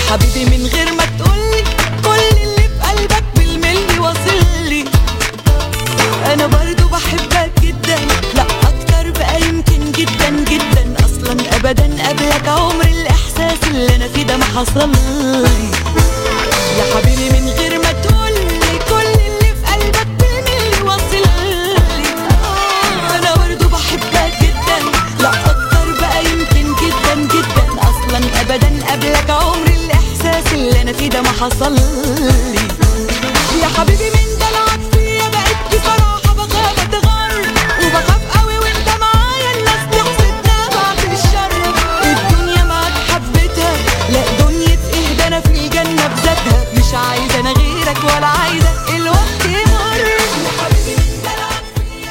حبيبي من غير ما تقولي كل اللي في قلبك بالملي واصلي انا برضو بحبك جدا لا اكتر بقى يمكن جدا جدا اصلا ابدا قبلك عمر الاحساس اللي انا فيه ده ما حصلي يا حبيبي من غير ما تقولي كل اللي في قلبك بالملي واصلي انا برضو بحبك جدا لا اكتر بقى يمكن جدا جدا اصلا ابدا قبلك عمر الاحساس اللي انا فيه ده ما حصلي يا حبيبي من دلعك فيا بقيت بصراحة بخاف اتغر وبخاف قوي وانت معايا الناس تحسدنا بعد الشر الدنيا معاك حبيتها لا دنيا ايه ده انا في الجنة بذاتها مش عايزة انا غيرك ولا عايزة الوقت يمر يا حبيبي من دلعك فيا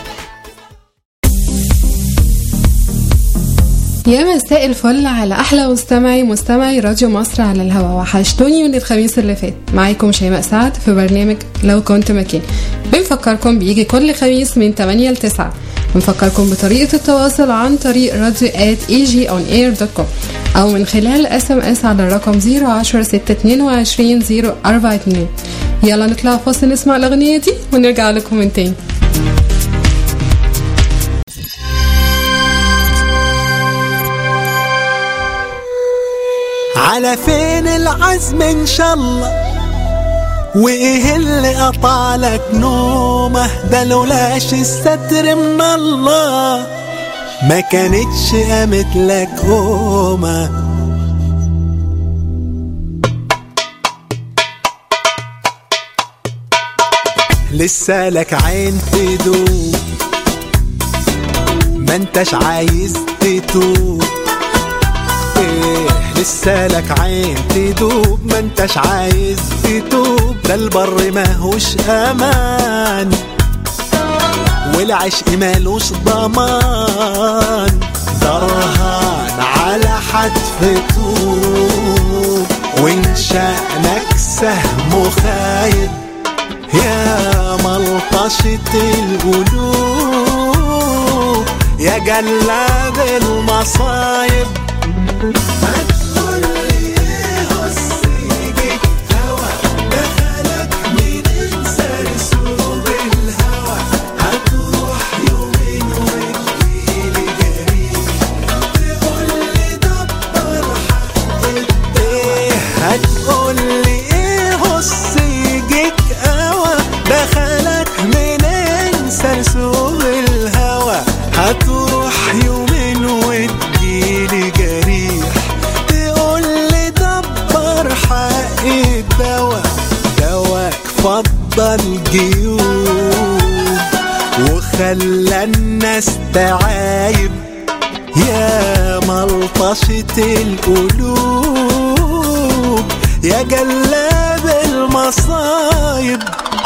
بقيت يا مساء الفل على احلى مستمعي مستمعي راديو مصر على الهوا وحشتوني من الخميس اللي فات معاكم شيماء سعد في برنامج لو كنت مكاني بنفكركم بيجي كل خميس من 8 ل 9 بنفكركم بطريقة التواصل عن طريق راديو ات egionair.com أو من خلال اس ام اس على الرقم 010 622 042 يلا نطلع فاصل نسمع الأغنية دي ونرجع لكم من تاني على فين العزم ان شاء الله وايه اللي قطع لك نومه ده لولاش الستر من الله ما كانتش قامت لك قومه لسه لك عين تدوب ما انتش عايز تتوب ايه لسه لك عين تدوب ما انتش عايز تتوب ده البر ماهوش امان والعشق مالوش ضمان ده رهان على حتف طوب وان شأنك سهم خايب يا ملطشة القلوب يا جلاد المصايب هتقولي ايه هص يجيك قوى دخلك منين سرسوب الهوى هتروح يومين وتجيلي جريح تقولي دبر حق الدوا دواك فضل جيوب وخلى الناس تعايب يا ملطشة القلوب يا جلاب المصايب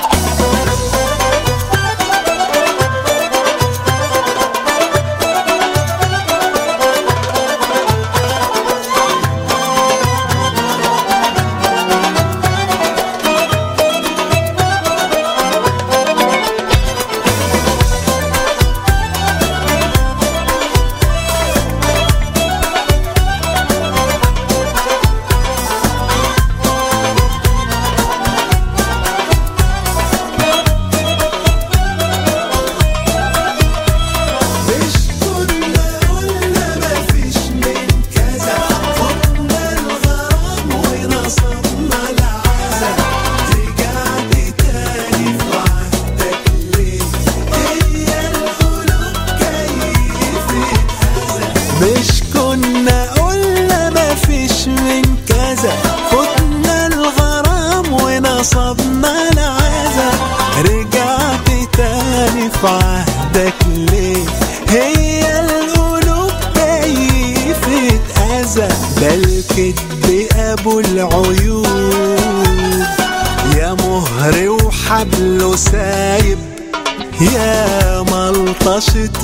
مش كنا قلنا مفيش من كذا فضنا الغرام ونصبنا العزا رجعت تاني في عهدك ليه هي القلوب كيفت مش كنا قلنا مفيش من كذا فضنا الغرام ونصبنا العزا رجعت تاني في عهدك ليه هي القلوب كيفت أذى ده الكدب أبو العيوب يا مهر وحبله سايب يا ملطشة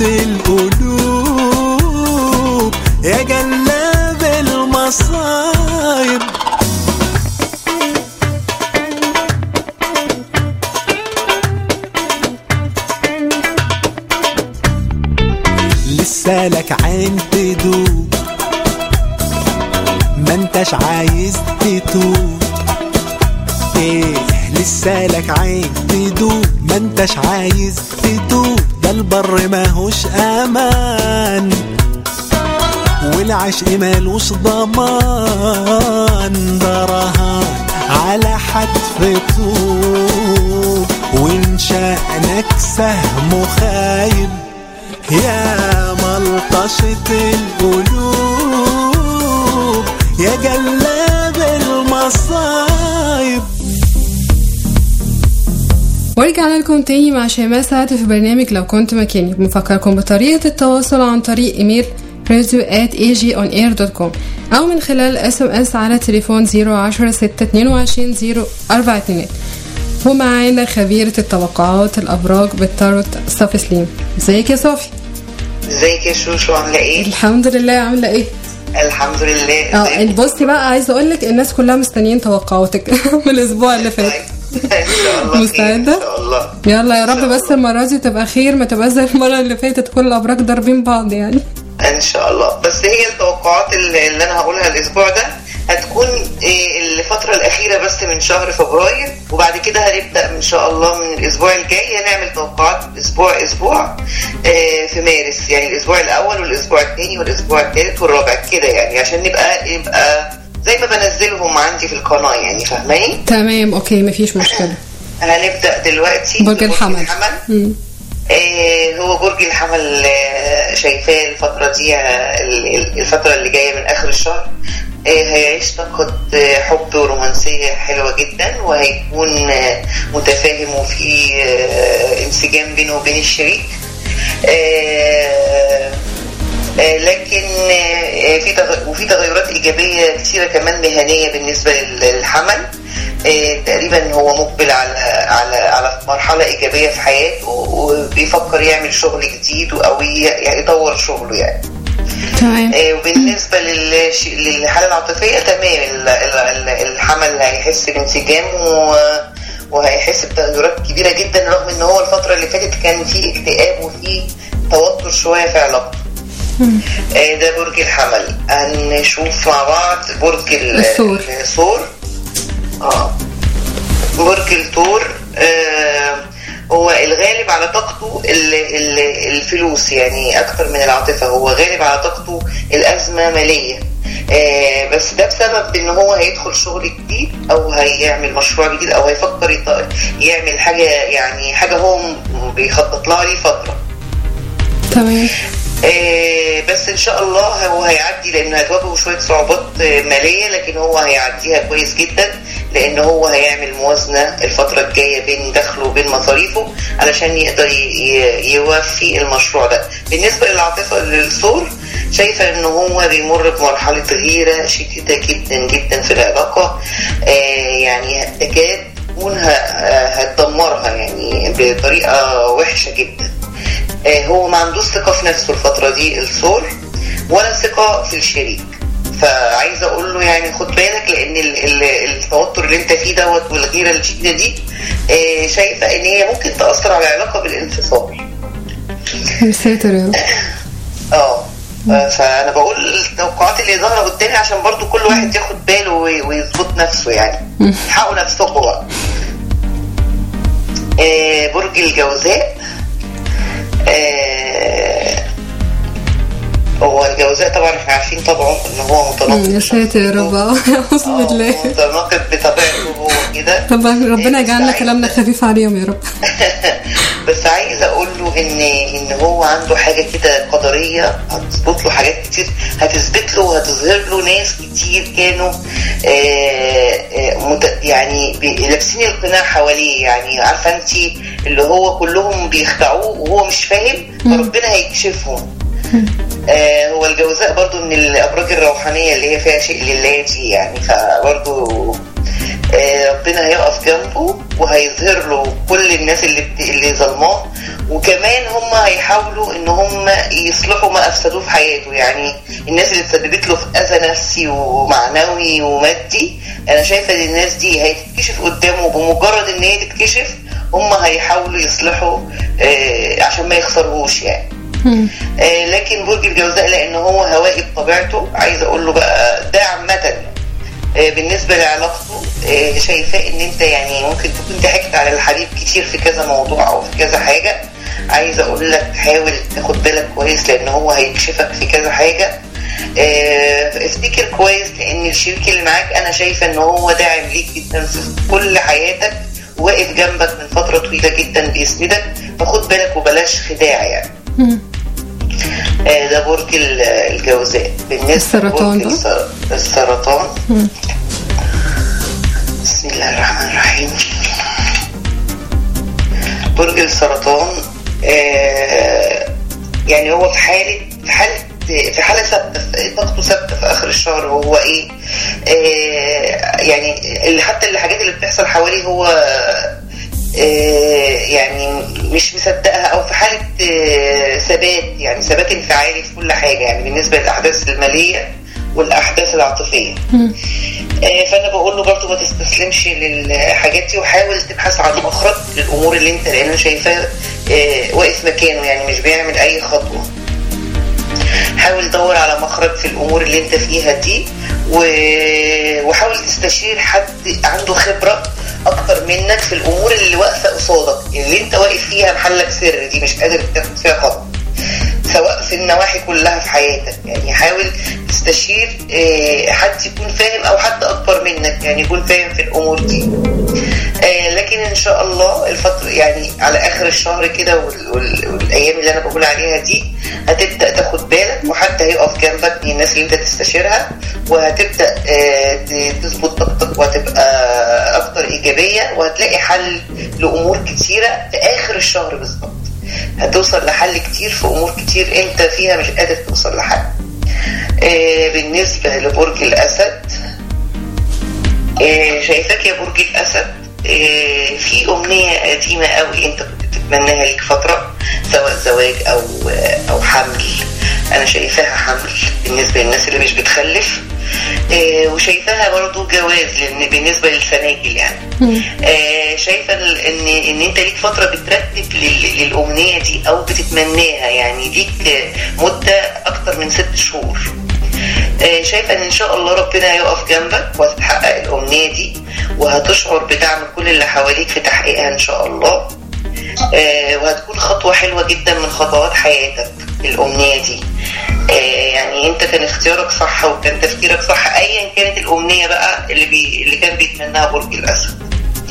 القلوب يا جلاب المصايب لسه لك عين تدوب ما انتش عايز تتوب تتوب ايه لسه لك عين تدوب ما انتش عايز تتوب ده البر ماهوش امان والعشق مالوش ضمان ده رهان على حتف طوب وان شأنك سهم خايب يا ملطشة القلوب يا جلاب المصايب ورجعنا لكم تاني مع شيماء سعد في برنامج لو كنت مكاني بنفكركم بطريقة التواصل عن طريق ايميل radio at agonair.com أو من خلال اس ام اس على تليفون 010 622 042 ومعانا خبيرة التوقعات الأبراج بالتاروت صافي سليم ازيك يا صافي؟ ازيك يا شوشو عامله ايه؟ الحمد لله عاملة ايه؟ الحمد لله اه ازيك؟ بصي بقى عايزة اقولك الناس كلها مستنيين توقعاتك من الأسبوع اللي فات ان شاء الله خير، مستعدة؟ ان شاء الله يلا يا إن رب شاء بس الله. المرة دي تبقى خير ما تبقى زي المرة اللي فاتت كل الأبراج ضاربين بعض يعني ان شاء الله بس هي التوقعات اللي اللي انا هقولها الاسبوع ده هتكون إيه الفترة الأخيرة بس من شهر فبراير وبعد كده هنبدأ إن شاء الله من الأسبوع الجاي هنعمل توقعات أسبوع أسبوع آه، في مارس يعني الأسبوع الأول والأسبوع الثاني والأسبوع الثالث والرابع كده يعني عشان نبقى يبقى زي ما بنزلهم عندي في القناة يعني فاهماني؟ تمام اوكي مفيش مشكلة هنبدأ دلوقتي برج الحمل الحمل مم. آه، هو برج الحمل آه، شايفاه الفترة دي آه، ال- ال- الفترة اللي جاية من آخر الشهر آه، هيعيش طاقة آه، حب ورومانسية حلوة جدا وهيكون آه، متفاهم وفي آه، انسجام بينه وبين الشريك آه، آه، لكن آه، في تغ- وفي تغيرات ايجابيه كثيره كمان مهنيه بالنسبه لل- للحمل آه، تقريبا هو مقبل على على على مرحله ايجابيه في حياته وبيفكر يعمل شغل جديد او ي- يعني يطور شغله يعني تمام آه، وبالنسبه للش- للحاله العاطفيه تمام ال- ال- ال- الحمل هيحس بانسجام و- وهيحس بتغيرات كبيره جدا رغم ان هو الفتره اللي فاتت كان في اكتئاب وفي توتر شويه في علاقته آه، ده برج الحمل هنشوف مع بعض برج ال- الثور. الثور اه برج الثور آه هو الغالب على طاقته ال- ال- الفلوس يعني اكتر من العاطفه هو غالب على طاقته الازمه ماليه آه بس ده بسبب ان هو هيدخل شغل جديد او هيعمل مشروع جديد او هيفكر يط- يعمل حاجه يعني حاجه هو م- بيخطط لها ليه فتره تمام آه، بس ان شاء الله هو هيعدي لان هتواجهه شويه صعوبات آه، ماليه لكن هو هيعديها كويس جدا لان هو هيعمل موازنه الفتره الجايه بين دخله وبين مصاريفه علشان يقدر ي- ي- يوفي المشروع ده بالنسبه للعاطفه للثور شايفه ان هو بيمر بمرحله غيره شديده جدا جدا في العلاقه آه، يعني تكاد تكون ه- آه، هتدمرها يعني بطريقه وحشه جدا آه، هو ما عندوش ثقة في نفسه الفترة دي الثور ولا ثقة في الشريك فعايزة أقول له يعني خد بالك لأن ال- ال- التوتر اللي أنت فيه دوت والغيرة الشديدة دي آه، شايفة إن هي ممكن تأثر على العلاقة بالانفصال يا ساتر يا رب اه آه، فأنا بقول التوقعات اللي ظاهرة قدامي عشان برضو كل واحد ياخد باله وي- ويظبط نفسه يعني حقوا نفسكم بقى آه، برج الجوزاء آه، هو الجوزاء طبعا احنا عارفين طبعا ان هو متناقض مم، يا ساتر يا رب اعوذ آه، بالله متناقض بطبيعته هو كده طبعا ربنا آه، يجعلنا بس كلامنا خفيف عليهم يا رب بس عايزه اقول له ان ان هو عنده حاجه كده قدريه هتظبط له حاجات كتير هتثبت له وهتظهر له ناس كتير كانوا آه، آه، مت- يعني بي- لابسين القناع حواليه يعني عارفه انت اللي هو كلهم بيخدعوه وهو مش فاهم فربنا هيكشفهم آه هو الجوزاء برضو من الابراج الروحانيه اللي هي فيها شيء لله دي يعني فبرضو آه ربنا هيقف جنبه وهيظهر له كل الناس اللي بت... اللي ظلماه وكمان هم هيحاولوا ان هم يصلحوا ما افسدوه في حياته يعني الناس اللي تسببت له في اذى نفسي ومعنوي ومادي انا شايفه ان الناس دي هتتكشف قدامه بمجرد ان هي تتكشف هم هيحاولوا يصلحوا آه عشان ما يخسرهوش يعني مم. آه، لكن برج الجوزاء لان هو هوائي بطبيعته عايز اقول له بقى ده عامه آه، بالنسبه لعلاقته آه، شايفاه ان انت يعني ممكن تكون ضحكت على الحبيب كتير في كذا موضوع او في كذا حاجه عايزه اقول لك حاول تاخد بالك كويس لان هو هيكشفك في كذا حاجه آه، افتكر كويس لان الشريك اللي معاك انا شايفه ان هو داعم ليك جدا في كل حياتك واقف جنبك من فتره طويله جدا بيسندك فخد بالك وبلاش خداع يعني مم. آه، ده برج ال- الجوزاء بالنسبه السرطان لبرج ده؟ الس- السرطان مم. بسم الله الرحمن الرحيم برج السرطان آه يعني هو في حالة في حالة في حالة ثابتة في- طاقته ثابتة في آخر الشهر هو إيه آه يعني اللي حتى الحاجات اللي بتحصل حواليه هو آه يعني مش مصدقها أو في حالة آه ثبات يعني ثبات انفعالي في كل حاجة يعني بالنسبة للأحداث المالية والأحداث العاطفية مم. آه، فانا بقول له برضه ما تستسلمش للحاجات دي وحاول تبحث عن مخرج للامور اللي انت لان أنا شايفاه آه، واقف مكانه يعني مش بيعمل اي خطوه حاول دور على مخرج في الامور اللي انت فيها دي و- وحاول تستشير حد عنده خبره اكتر منك في الامور اللي واقفه قصادك اللي انت واقف فيها محلك سر دي مش قادر تاخد فيها خطوه سواء في النواحي كلها في حياتك يعني حاول تستشير آه، حد يكون فاهم او حد اكبر منك يعني يكون فاهم في الامور دي آه، لكن ان شاء الله الفتره يعني على اخر الشهر كده وال- وال- والايام اللي انا بقول عليها دي هتبدا تاخد بالك وحد هيقف جنبك من الناس اللي انت تستشيرها وهتبدا آه، ت- تظبط طاقتك وهتبقى اكتر ايجابيه وهتلاقي حل لامور كتيره في اخر الشهر بالظبط هتوصل لحل كتير في امور كتير انت فيها مش قادر توصل لحل آه، بالنسبه لبرج الاسد آه، شايفاك يا برج الاسد آه، في امنيه قديمه قوي انت كنت بتتمناها ليك فتره سواء زواج او او حمل انا شايفاها حمل بالنسبه للناس اللي مش بتخلف آه، وشايفاها برضو جواز لان بالنسبه للسناجل يعني مم. آه، شايفه ال- ان ان انت ليك فتره بترتب لل- للامنيه دي او بتتمناها يعني ليك آه، مده اكتر من ست شهور آه، شايفه ان ان شاء الله ربنا هيقف جنبك وهتتحقق الامنيه دي وهتشعر بدعم كل اللي حواليك في تحقيقها ان شاء الله آه، وهتكون خطوه حلوه جدا من خطوات حياتك الامنيه دي آه، يعني انت كان اختيارك صح وكان تفكيرك صح ايا كانت الامنيه بقى اللي بي... اللي كان بيتمناها برج الاسد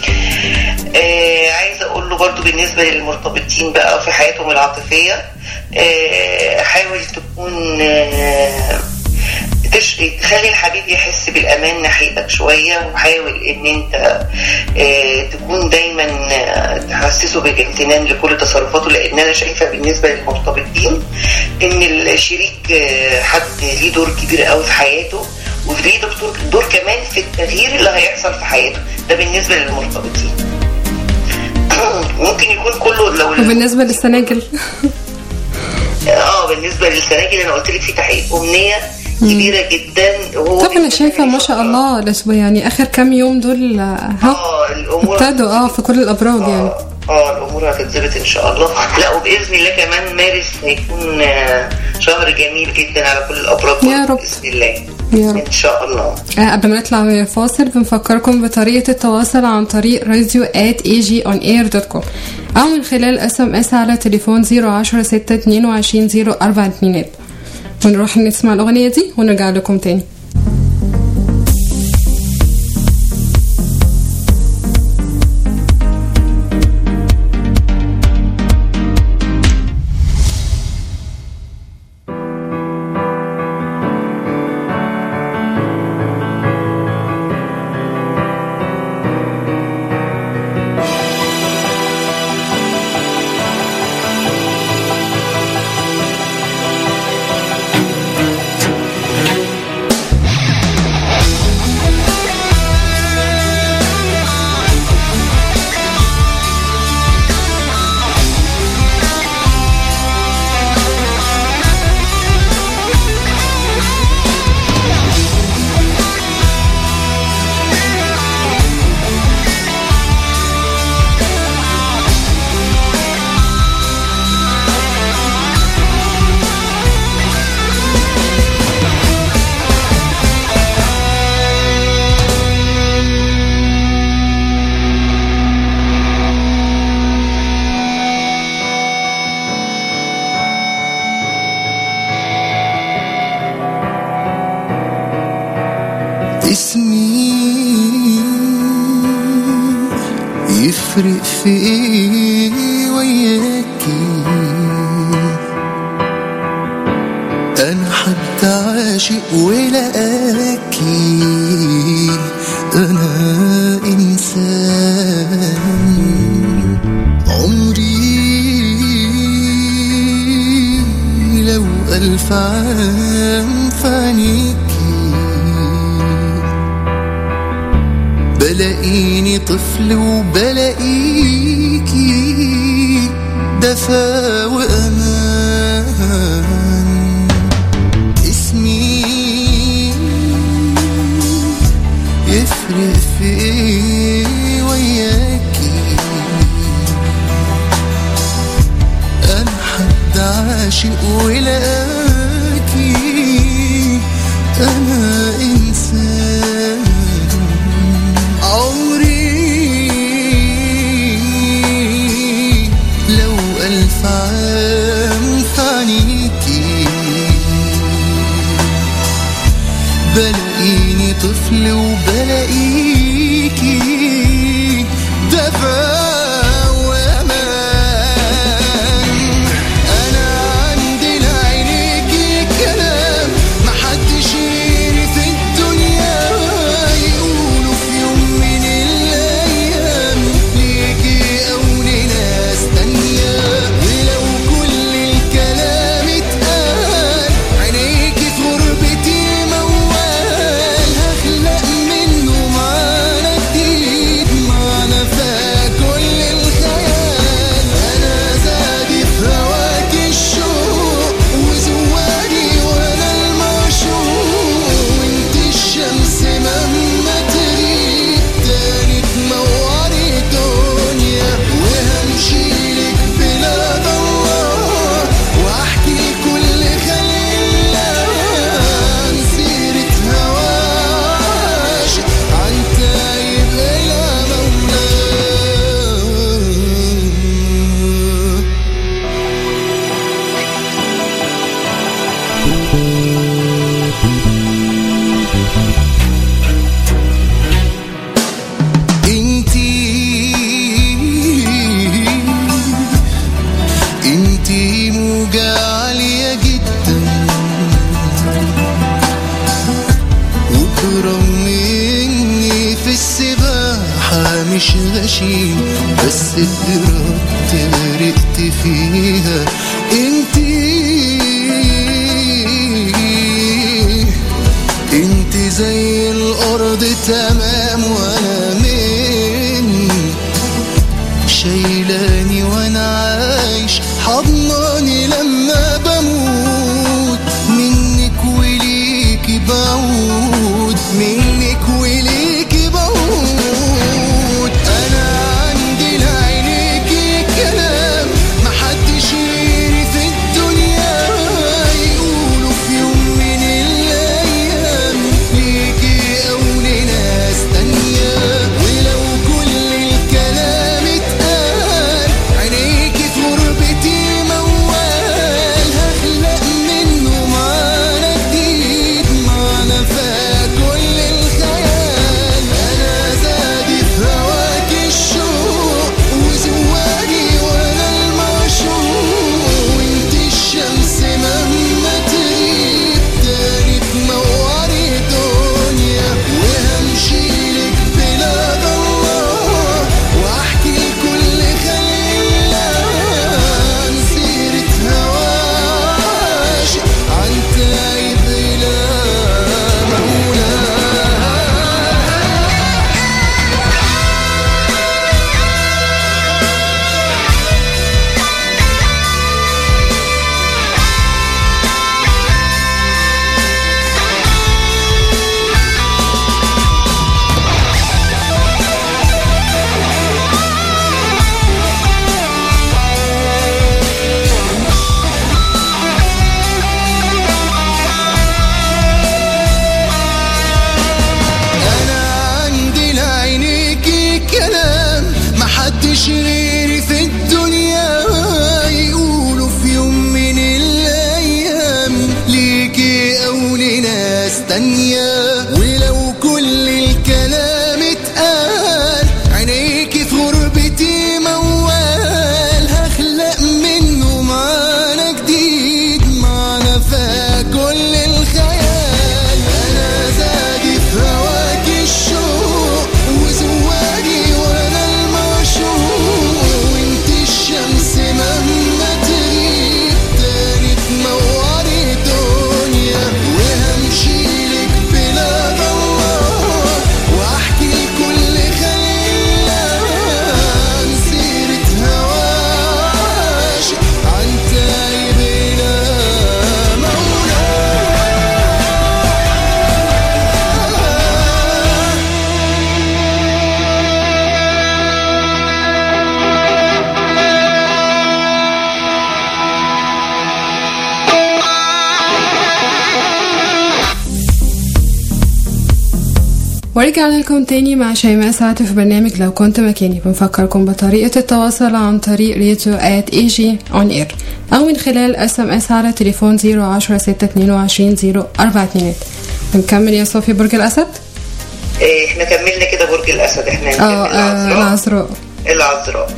آه عايزه اقول له برضو بالنسبه للمرتبطين بقى في حياتهم العاطفيه آه حاول تكون آه تش... تخلي الحبيب يحس بالامان ناحيتك شويه وحاول ان انت آه تكون دايما آه تحسسه بالامتنان لكل تصرفاته لان انا شايفه بالنسبه للمرتبطين ان الشريك آه حد ليه دور كبير قوي في حياته وليه دكتور دور كمان في التغيير اللي هيحصل في حياته ده بالنسبه للمرتبطين ممكن يكون كله لو وبالنسبة للسناجل اه بالنسبه للسناجل انا قلت لك في تحقيق امنيه كبيره جدا وهو طب انا شايفه ما شاء الله الأسبوع يعني اخر كام يوم دول آه، ها اه الامور ابتدوا اه في كل الابراج يعني اه اه الامور هتتظبط ان شاء الله لا وباذن الله كمان مارس هيكون آه، شهر جميل جدا على كل الابراج يا رب. باذن الله يا رب ان شاء الله آه، قبل ما نطلع من الفاصل بنفكركم بطريقة التواصل عن طريق راديو at agionair.com أو من خلال اس ام اس على تليفون 010 6 22 0 4 2 ونروح نسمع الأغنية دي ونرجع لكم تاني يفرق في ايه وياكي انا حد عاشق ولقاكي انا انسان عمري لو الف عام فانيكي بلاقيني طفل وبلاقيكي دفا وأمان اسمي يفرق في ايه وياكي انا حد عاشق ولقاكي انا انسان عمري لو ألف عام ثانيكي بلاقيني طفل وبلاقيكي دفا وأمان أنا عندي لعينيكي كلام محدش غيري في الدنيا يقولوا في يوم من الأيام ليكي أو لناس تانية ولو كل الكلام اتقال عينيكي في غربتي موال هخلق منه معنى جديد معنى فاق كل الخيال أنا زادي في هواك الشوق وزواري وأنا المعشوق وانت الشمس مهما تغيب تاني تنوري دنيا وهمشيلك بلاد الله واحكي لكل خليل عن سيرة هواش عن تايب إلى مولاه انتي انتي موجة عالية جدا وبرغم اني في السباحة مش غشيم بس اتدربت غرقت فيها انتي انت زي الارض تمام وانا من شايلاني وانا عايش حضناني لما بموت منك وليكي بعود منك وليكي بعود انا عندي لعينيكي كلام محدش غيري في الدنيا يقولوا في يوم من الايام ليكي او لناس تانية ولو كل الكلام اتقال عينيكي في غربتي موال هخلق منه معنى جديد معنى فاق كل الخيال انا زادي في هواك الشوق وزواري وانا المعشوق وانت الشمس مهما تغيب تاني تنوري دنيا وهمشيلك بلاد الله واحكي لكل خليل عن سيرة هواش عن تايب إلى مولاه انا عندي لعينيكي كلام محدش غيري في الدنيا يقولوا في يوم من الايام ليكي او لناس تانية ولو كل الكلام اتقال عينيكي في غربتي ورجعنا لكم تاني مع شيماء سعد في برنامج لو كنت مكاني بنفكركم بطريقة التواصل عن طريق راديو ات اي جي اون اير او من خلال اس ام اس على تليفون 010 622 042 بنكمل يا صوفي برج الاسد إيه، احنا كملنا كده برج الاسد احنا اه نكمل آه، العذراء العذراء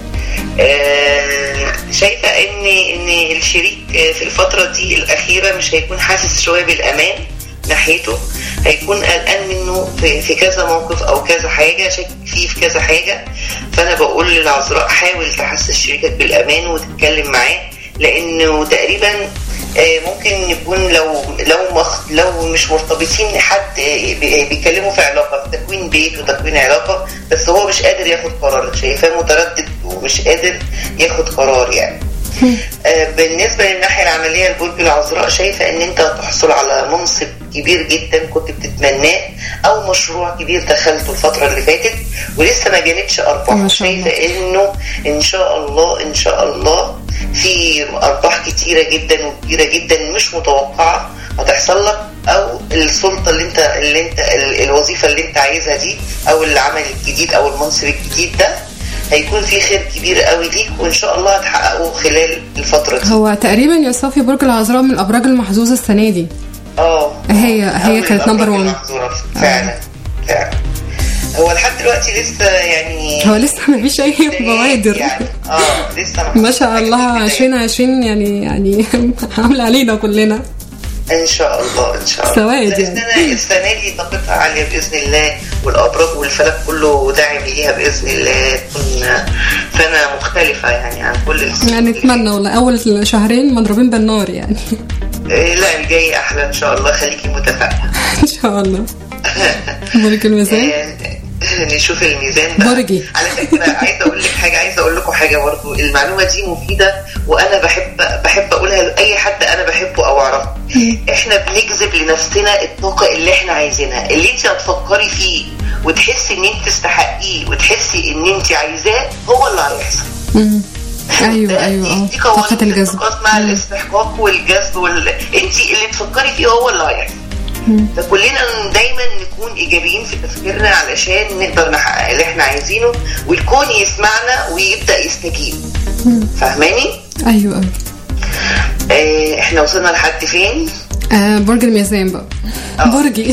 آه، شايفه ان ان الشريك آه، في الفتره دي الاخيره مش هيكون حاسس شويه بالامان ناحيته هيكون قلقان منه في, في كذا موقف او كذا حاجه شاك فيه في كذا حاجه فانا بقول للعذراء حاول تحسس شريكك بالامان وتتكلم معاه لانه تقريبا آه، ممكن يكون لو لو مخ لو مش مرتبطين حد آه، بي- بيتكلموا في علاقه في تكوين بيت وتكوين علاقه بس هو مش قادر ياخد قرار شايفاه متردد ومش قادر ياخد قرار يعني آه، بالنسبه للناحيه العمليه لبرج العذراء شايفه ان انت هتحصل على منصب كبير جدا كنت بتتمناه او مشروع كبير دخلته الفتره اللي فاتت ولسه ما جالتش ارباح ما شاء الله. شايفه انه ان شاء الله ان شاء الله في ارباح كتيره جدا وكبيره جدا مش متوقعه هتحصل لك او السلطه اللي انت اللي انت ال- الوظيفه اللي انت عايزها دي او العمل الجديد او المنصب الجديد ده هيكون في خير كبير قوي ليك وان شاء الله هتحققه خلال الفتره دي هو تقريبا يا صوفي برج العذراء من الابراج المحظوظه السنه دي اه هي- هي أول كانت الأبراج number one. المحظورة. فعلا فعلا هو لحد دلوقتي لسه يعني هو لسه ما فيش اي بوادر يعني اه لسه ما شاء الله 2020 يعني يعني عامله علينا كلنا ان شاء الله ان شاء الله سواد لا، يعني. السنه السنه دي طاقتها عاليه باذن الله والابراج والفلك كله داعم ليها باذن الله تكون سنه مختلفه يعني عن كل السنين يعني نتمنى والله اول شهرين مضروبين بالنار يعني إيه، لا الجاي احلى ان شاء الله خليكي متفائله ان شاء الله برج الميزان إيه، نشوف الميزان بقى برجي. على فكره عايزه اقول لك حاجه عايزه اقول لكم حاجه برضو المعلومه دي مفيده وانا بحب بحب اقولها لاي حد انا بحبه او اعرفه احنا بنجذب لنفسنا الطاقه اللي احنا عايزينها اللي انت هتفكري فيه وتحسي ان انت تستحقيه وتحسي ان انت عايزاه هو اللي هيحصل مم. ايوه ايوه اه دي قوانين طاقه الجذب الطاقات مع الاستحقاق والجذب وال... انت اللي تفكري فيه هو اللي هيحصل فكلنا دايما نكون ايجابيين في تفكيرنا علشان نقدر نحقق اللي احنا عايزينه والكون يسمعنا ويبدا يستجيب فاهماني؟ ايوه ايوه آه احنا وصلنا لحد فين؟ آه برج الميزان بقى برجي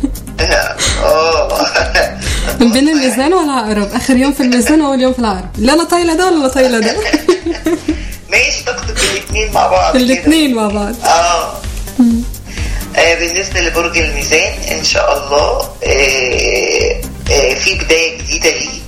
اه من بين الميزان والعقرب اخر يوم في الميزان واول يوم في العقرب لا انا طايله ده ولا طايله ده ماشي طاقتك الاثنين مع بعض كده. الاثنين مع بعض اه آه، بالنسبة لبرج الميزان إن شاء الله آه، آه، في بداية جديدة ليه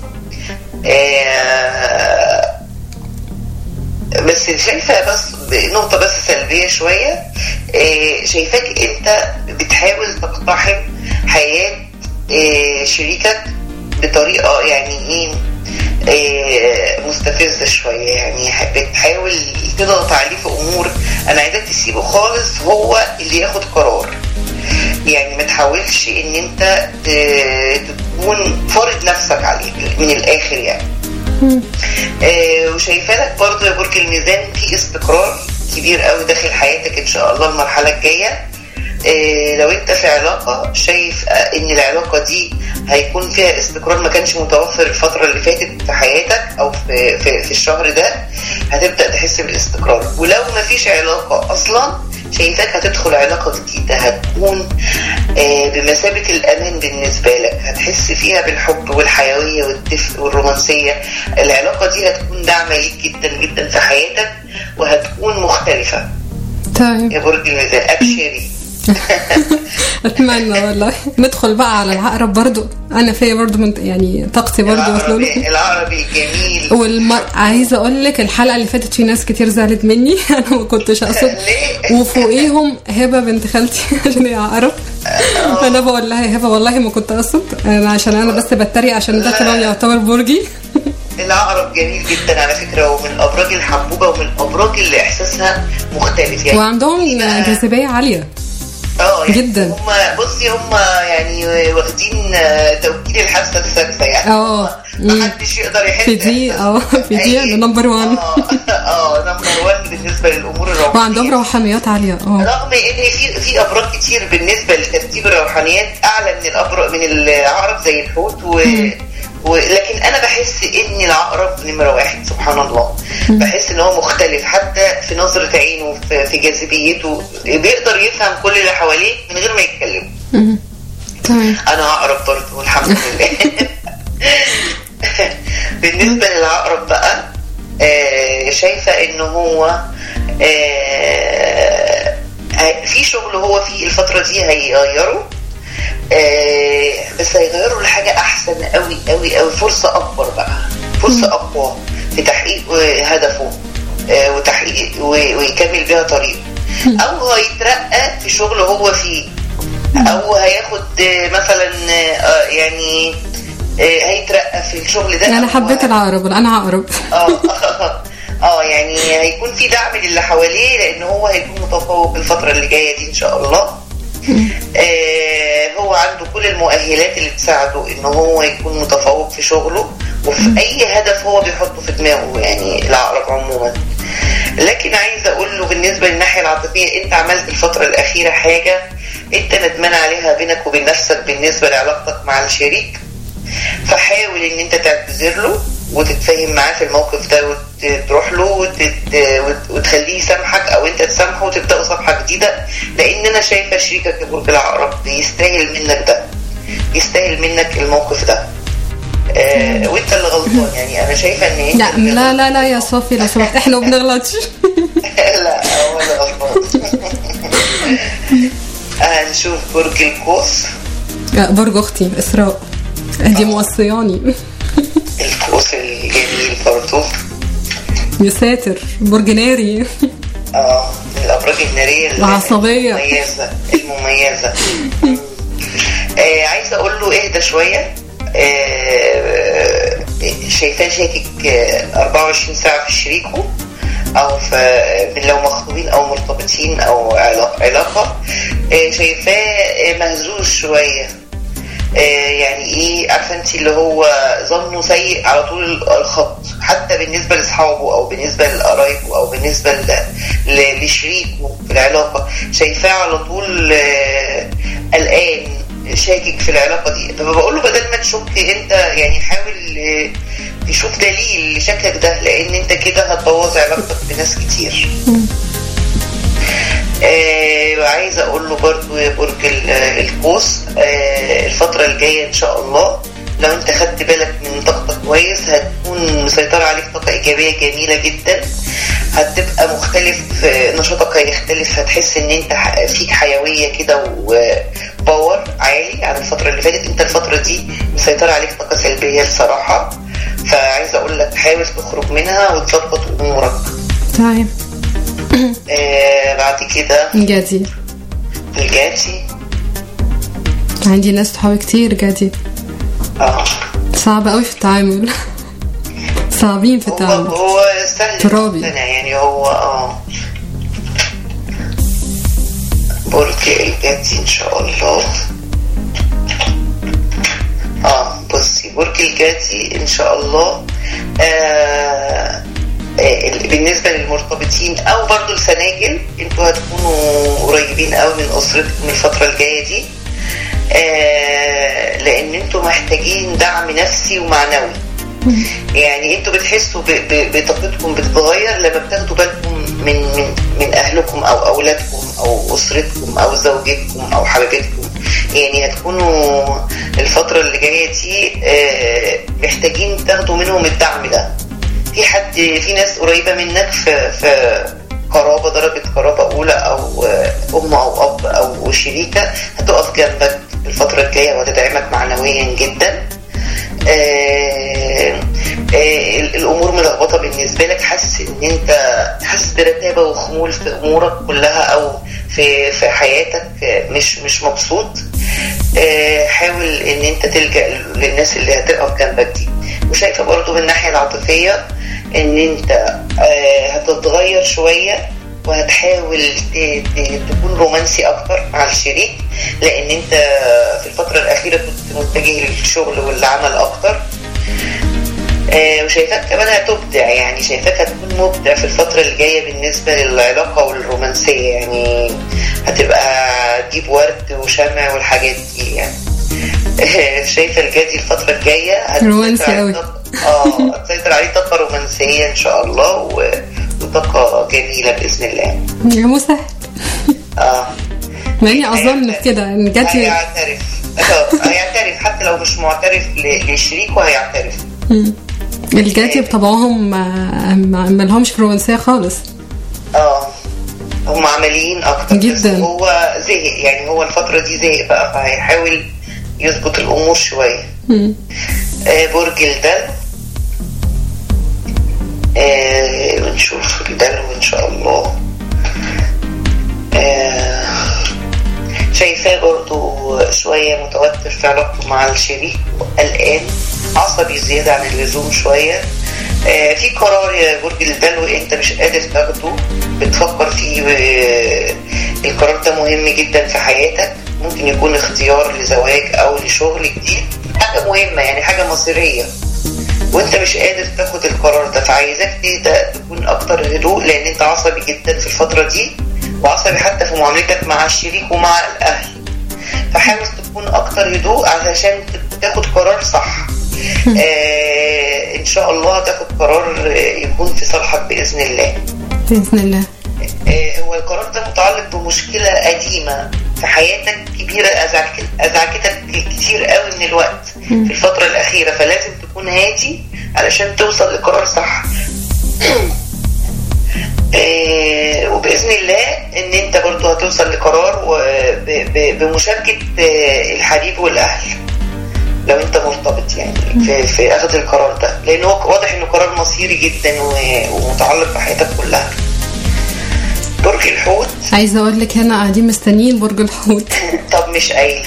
آه، بس شايفة بس نقطة بس سلبية شوية آه، شايفاك أنت بتحاول تقتحم حياة آه، شريكك بطريقة يعني إيه آه، مستفزة شوية يعني بتحاول تضغط عليه في أمور أنا عايزاك تسيبه خالص هو اللي ياخد قرار يعني ما تحاولش ان انت ت- تكون فارض نفسك عليه من الاخر يعني آه، وشايفه لك برضه يا برج الميزان في استقرار كبير قوي داخل حياتك ان شاء الله المرحله الجايه آه، لو انت في علاقه شايف آه، ان العلاقه دي هيكون فيها استقرار ما كانش متوفر الفتره اللي فاتت في حياتك او في في, في الشهر ده هتبدا تحس بالاستقرار ولو ما فيش علاقه اصلا شايفاك هتدخل علاقه جديده هتكون آه، بمثابه الامان بالنسبه لك هتحس فيها بالحب والحيويه والدفء والرومانسيه العلاقه دي هتكون داعمه ليك جدا جدا في حياتك وهتكون مختلفه طيب يا برج الميزان ابشري اتمنى والله ندخل بقى على العقرب برضو انا فيا برضو من يعني طاقتي برضو العربي مسلولة العربي الجميل والم... عايزه اقول لك الحلقه اللي فاتت في ناس كتير زعلت مني انا ما كنتش اقصد ليه؟ وفوقيهم هبه بنت خالتي عشان هي عقرب انا بقول لها يا هبه والله ما كنت اقصد انا عشان انا بس بتريق عشان ده كمان يعتبر برجي العقرب جميل جدا على فكره ومن الابراج الحبوبه ومن الابراج اللي احساسها مختلف يعني وعندهم بقى- جاذبيه عاليه اه يعني جدا. هم بصي هم يعني واخدين آه، توكيل الحاسه السادسه يعني اه محدش يقدر يحس في دي إحساس- اه في دي أي- نمبر 1 اه اه نمبر 1 بالنسبه للامور الروحانيه وعندهم روحانيات عاليه اه رغم ان في في ابراج كتير بالنسبه لترتيب الروحانيات اعلى من الابراج من العقرب زي الحوت و... و... لكن انا بحس ان العقرب نمره واحد سبحان الله بحس ان هو مختلف حتى في نظره عينه في, في جاذبيته بيقدر يفهم كل اللي حواليه من غير ما يتكلم مم. تمام انا عقرب برضه والحمد لله بالنسبه للعقرب بقى آه، شايفه ان هو آه، آه، في شغل هو فيه الفتره دي هيغيره آه، بس هيغيروا لحاجه احسن قوي قوي قوي فرصه اكبر بقى فرصه اقوى في تحقيق آه، هدفه آه، وتحقيق و- ويكمل بيها طريقه او هيترقى في شغل هو فيه او هياخد آه، مثلا آه، يعني آه، هيترقى في الشغل ده انا أو حبيت العقرب انا عقرب اه اه يعني هيكون في دعم للي حواليه لان هو هيكون متفوق الفتره اللي جايه دي ان شاء الله آه هو عنده كل المؤهلات اللي تساعده ان هو يكون متفوق في شغله وفي اي هدف هو بيحطه في دماغه يعني العقرب عموما لكن عايزه اقول له بالنسبه للناحيه العاطفيه انت عملت الفتره الاخيره حاجه انت ندمان عليها بينك وبين نفسك بالنسبه لعلاقتك مع الشريك فحاول ان انت تعتذر له وتتفاهم معاه في الموقف ده وتروح له وتت... وت- وتخليه يسامحك او انت تسامحه وتبداوا صفحه جديده لان انا شايفه شريكك يا برج العقرب بيستاهل منك ده يستاهل منك الموقف ده آه وانت اللي غلطان يعني انا شايفه ان انت لا اللي لا لا لا يا صافي لو سمحت احنا ما بنغلطش لا هو اللي غلطان هنشوف برج القوس لا، برج اختي اسراء دي موصياني القوس الجميل برضه يا ساتر برج ناري اه من الابراج الناريه ال- العصبية. المميزه المميزه آه عايزه اقول له اهدى شويه آه شايفاه شاكك آه 24 ساعه في شريكه او في من لو مخطوبين او مرتبطين او علاقه علاقه آه شايفاه آه، مهزوز شويه آه، يعني ايه عارفه انت اللي هو ظنه سيء على طول الخط حتى بالنسبه لاصحابه او بالنسبه لقرايبه او بالنسبه ل- ل- لشريكه في العلاقه شايفاه على طول آه، قلقان شاكك في العلاقه دي فبقول له بدل ما تشك انت يعني حاول آه، تشوف دليل لشكك ده لان انت كده هتبوظ علاقتك بناس كتير آه عايزه اقول له برضو يا برج ال- القوس آه الفتره الجايه ان شاء الله لو انت خدت بالك من طاقتك كويس هتكون مسيطره عليك طاقه ايجابيه جميله جدا هتبقى مختلف آه، نشاطك هيختلف هتحس ان انت ح- فيك حيويه كده وباور عالي عن الفتره اللي فاتت انت الفتره دي مسيطره عليك طاقه سلبيه بصراحه فعايزه اقول لك حاول تخرج منها وتظبط امورك تمام آه بعد كده جدي الجاتي عندي ناس صحابي كتير جدي اه صعب قوي في التعامل صعبين في هو التعامل هو سهل ترابي. جدا يعني هو اه برج الجاتي ان شاء الله اه بصي برج الجاتي ان شاء الله آه آه، بالنسبة للمرتبطين أو برضو السناجل انتوا هتكونوا قريبين قوي من أسرتكم الفترة الجاية دي آه لأن انتوا محتاجين دعم نفسي ومعنوي يعني انتوا بتحسوا ب- ب- بطاقتكم بتتغير لما بتاخدوا بالكم من من من اهلكم او اولادكم او اسرتكم او زوجتكم او حبيبتكم يعني هتكونوا الفترة اللي جاية دي آه، محتاجين تاخدوا منهم الدعم ده في حد في ناس قريبة منك في في قرابة درجة قرابة أولى أو آه، أم أو أب أو شريكة هتقف جنبك الفترة الجاية وهتدعمك معنويا جدا آه، آه، الامور ملخبطه بالنسبه لك حاسس ان انت حاسس برتابه وخمول في امورك كلها او في في حياتك آه، مش مش مبسوط آه، حاول ان انت تلجا للناس اللي هتقف جنبك دي وشايفه برضو من الناحيه العاطفيه ان انت آه، هتتغير شويه وهتحاول ت- ت- تكون رومانسي اكتر مع الشريك لان انت في الفتره الاخيره كنت متجه للشغل والعمل اكتر وشايفاك كمان هتبدع يعني شايفاك هتكون مبدع في الفترة اللي جاية بالنسبة للعلاقة والرومانسية يعني هتبقى تجيب ورد وشمع والحاجات دي يعني شايفة الجدي الفترة الجاية هتسيطر رومانسي عليه أوي. طاقة- اه هتسيطر عليه طاقة رومانسية ان شاء الله و- وطاقة جميلة بإذن الله يا مسهل اه مع اني اظن كده ان جاتي هيعترف آه، هيعترف حتى لو مش معترف ل- لشريكه هيعترف الجاتي بطبعهم ما, ما ما لهمش في الرومانسيه خالص اه هم عمليين اكتر بس جداً. هو زهق يعني هو الفترة دي زهق بقى فهيحاول يظبط الامور شوية مم. آه برج الدلو آه ونشوف الدلو ان شاء الله آه شايفاه برضو شوية متوتر في علاقته مع الشريك قلقان عصبي زيادة عن اللزوم شوية آه في قرار يا برج الدلو انت مش قادر تاخده بتفكر فيه آه، القرار ده مهم جدا في حياتك ممكن يكون اختيار لزواج او لشغل جديد حاجة مهمة يعني حاجة مصيرية وانت مش قادر تاخد القرار ده فعايزك تبدا تكون اكتر هدوء لان انت عصبي جدا في الفتره دي وعصبي حتى في معاملتك مع الشريك ومع الاهل فحاول تكون اكتر هدوء علشان تاخد قرار صح آه ان شاء الله تاخد قرار آه، يكون في صالحك باذن الله باذن الله آه، هو القرار ده متعلق بمشكلة قديمة في حياتك كبيرة أزعك- أزعجتك كتير قوي من الوقت في الفترة الأخيرة فلازم تكون هادي علشان توصل لقرار صح آه، وبإذن الله إن أنت برضو هتوصل لقرار وب- ب- بمشاركة آه، الحبيب والأهل لو أنت مرتبط يعني في, في أخذ القرار ده لأن هو واضح إنه قرار مصيري جدا و- ومتعلق بحياتك كلها برج الحوت عايزه اقول لك هنا قاعدين مستنيين برج الحوت طب مش قايله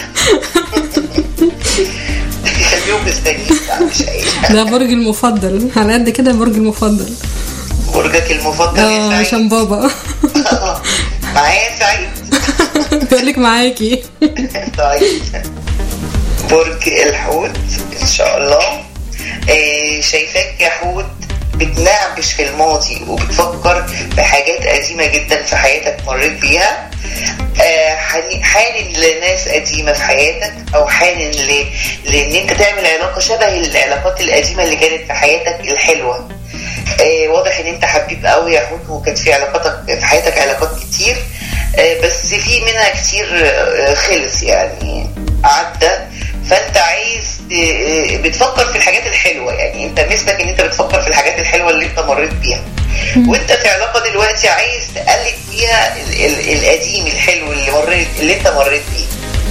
خليهم مستنيين لا مش قايله ده برج المفضل على قد كده برج المفضل برجك المفضل اه يا عشان سعيد بابا معايا سعيد بقول لك معاكي طيب برج الحوت ان شاء الله آه شايفاك يا حوت بتنعبش في الماضي وبتفكر في حاجات قديمة جدا في حياتك مريت بيها آه، حني- حانن لناس قديمة في حياتك أو حانن ل... لأن أنت تعمل علاقة شبه العلاقات القديمة اللي كانت في حياتك الحلوة آه، واضح ان انت حبيب قوي يا حوت وكانت في علاقاتك في حياتك علاقات كتير آه، بس في منها كتير آه، خلص يعني عدى فانت عايز آه، بتفكر في الحاجات الحلوه يعني انت مثلك ان انت بتفكر في الحاجات الحلوه اللي انت مريت بيها وانت في علاقه دلوقتي عايز تقلد فيها ال- ال- القديم الحلو اللي مريت اللي انت مريت بيه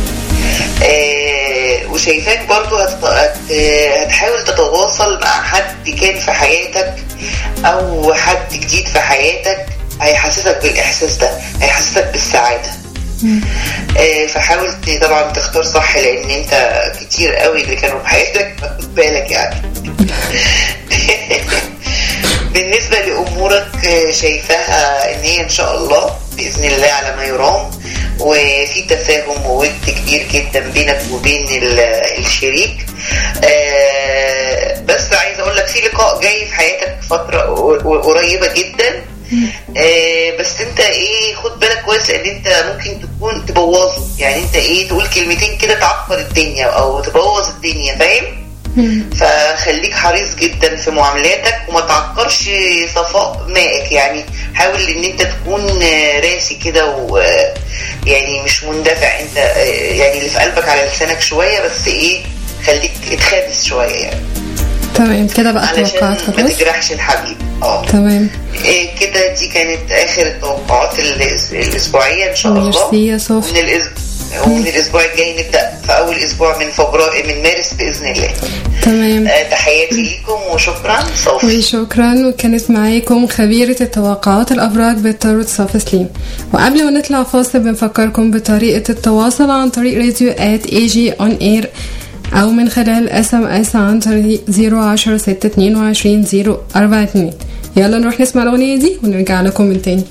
آه، وشايفاك برضو هت- هت- هتحاول تتواصل مع حد كان في حياتك او حد جديد في حياتك هيحسسك بالاحساس ده هيحسسك بالسعاده آه، فحاول ت- طبعا تختار صح لان انت كتير قوي اللي كانوا في حياتك فخد بالك يعني بالنسبه لامورك آه، شايفاها ان هي ان شاء الله باذن الله على ما يرام وفي تفاهم وود كبير جدا بينك وبين ال- الشريك آه، بس عايز اقول لك في لقاء جاي في حياتك فتره ق- قريبه جدا آه، بس انت ايه خد بالك كويس ان انت ممكن تكون تبوظه يعني انت ايه تقول كلمتين كده تعقد الدنيا او تبوظ الدنيا فاهم فخليك حريص جدا في معاملاتك وما تعكرش صفاء مائك يعني حاول ان انت تكون آه، راسي كده ويعني مش مندفع انت آه، يعني اللي في قلبك على لسانك شويه بس ايه خليك اتخابس شويه يعني تمام كده بقى علشان توقعات ما خلاص تجرحش الحبيب اه تمام إيه كده دي كانت اخر التوقعات الأس- الاسبوعيه ان شاء الله ميرسي يا صوفي. ومن الاسبوع ومن الاسبوع الجاي نبدا في اول اسبوع من فبراير من مارس باذن الله تمام آه، تحياتي ليكم وشكرا صوفي وشكرا وكانت معاكم خبيرة التوقعات الأبراج بالتاروت صافي سليم وقبل ما نطلع فاصل بنفكركم بطريقة التواصل عن طريق راديو at AG on air أو من خلال اس ام اس عن طريق 010 622 042 يلا نروح نسمع الأغنية دي ونرجع لكم من تاني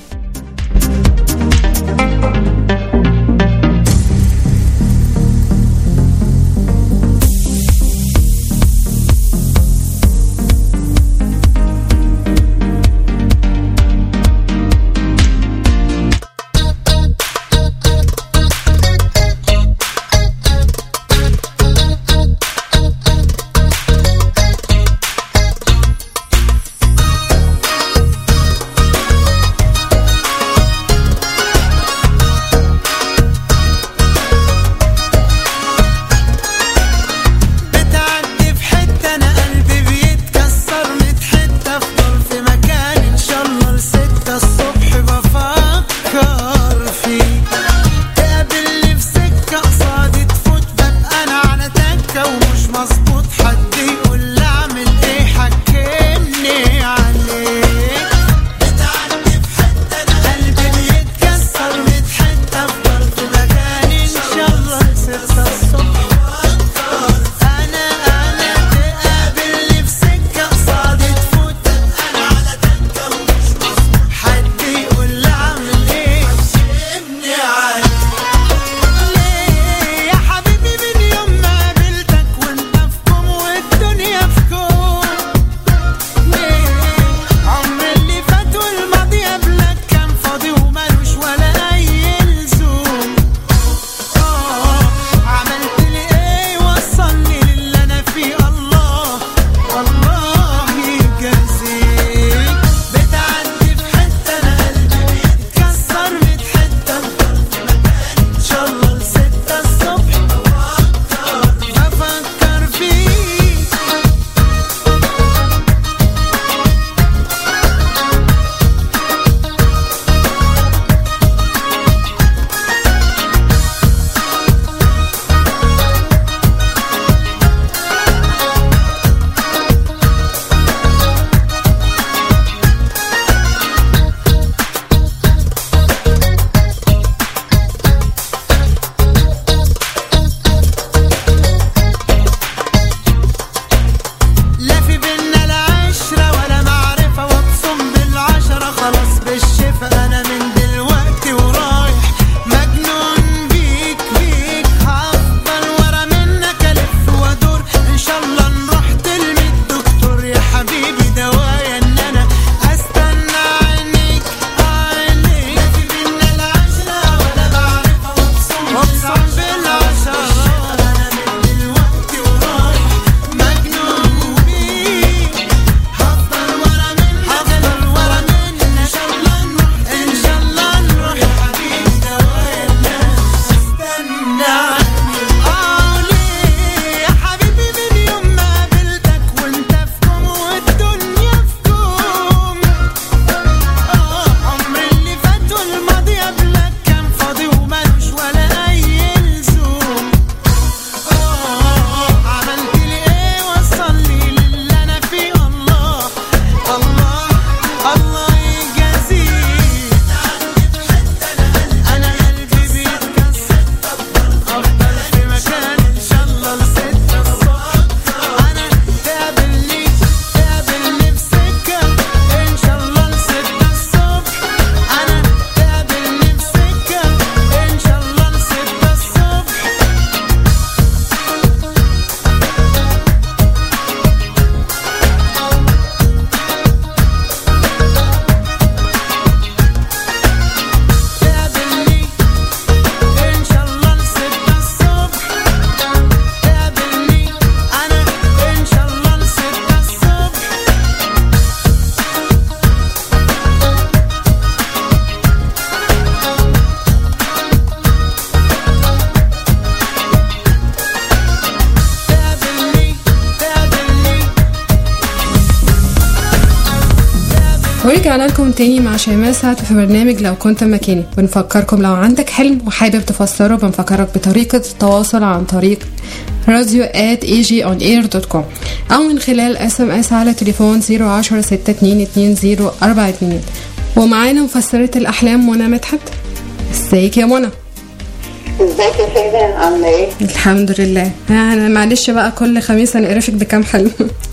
ورجعنا لكم تاني مع شيماء سعد في برنامج لو كنت مكاني بنفكركم لو عندك حلم وحابب تفسره بنفكرك بطريقة التواصل عن طريق راديو at agionair.com أو من خلال اس ام اس على تليفون 010 6220 42 ومعانا مفسرة الأحلام منى مدحت ازيك يا منى ازيك يا سيدة عاملة ايه؟ الحمد لله أنا معلش بقى كل خميس هنقرفك بكام حلم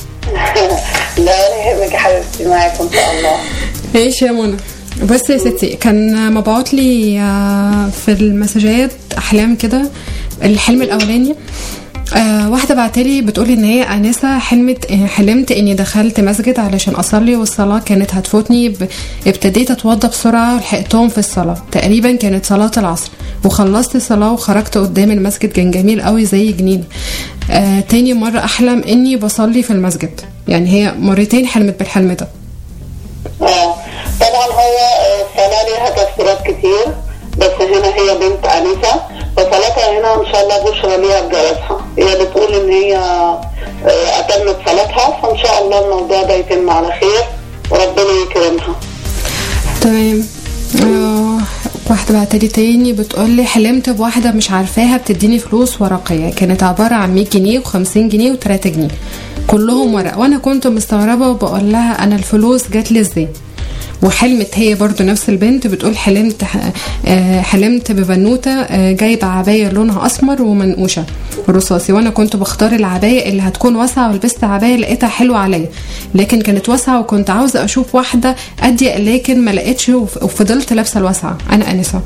لا ولا يهمك يا حبيبتي معاكم ان شاء الله ماشي يا منى بصي يا ستي كان مبعوت لي آه، في المسجات احلام كده الحلم الاولاني آه واحدة بعتلي بتقولي ان هي انسة حلمت آه، حلمت اني دخلت مسجد علشان اصلي والصلاة كانت هتفوتني ب... ابتديت اتوضى بسرعة ولحقتهم في الصلاة تقريبا كانت صلاة العصر وخلصت الصلاة وخرجت قدام المسجد كان جميل قوي زي جنين آه تاني مرة احلم اني بصلي في المسجد يعني هي مرتين حلمت بالحلم ده اه طبعا هو آه، الصلاة ليها تفسيرات كتير بس هنا هي بنت أنسة فصلاتها هنا إن شاء الله بشرى ليها بجوازها هي بتقول إن هي آه، أتمت صلاتها فإن شاء الله الموضوع ده يتم على خير وربنا يكرمها تمام آه واحدة بعتلي تاني بتقولي حلمت بواحدة مش عارفاها بتديني فلوس ورقية كانت عبارة عن 100 جنيه و50 جنيه و3 جنيه كلهم ورق وانا كنت مستغربة وبقول لها انا الفلوس جات لي ازاي وحلمت هي برضو نفس البنت بتقول حلمت آه، حلمت ببنوتة آه، جايبة عباية لونها أسمر ومنقوشة رصاصي وأنا كنت بختار العباية اللي هتكون واسعة ولبست عباية لقيتها حلوة عليا لكن كانت واسعة وكنت عاوزة أشوف واحدة أضيق لكن ما لقيتش وف- وفضلت لابسة الواسعة أنا أنسة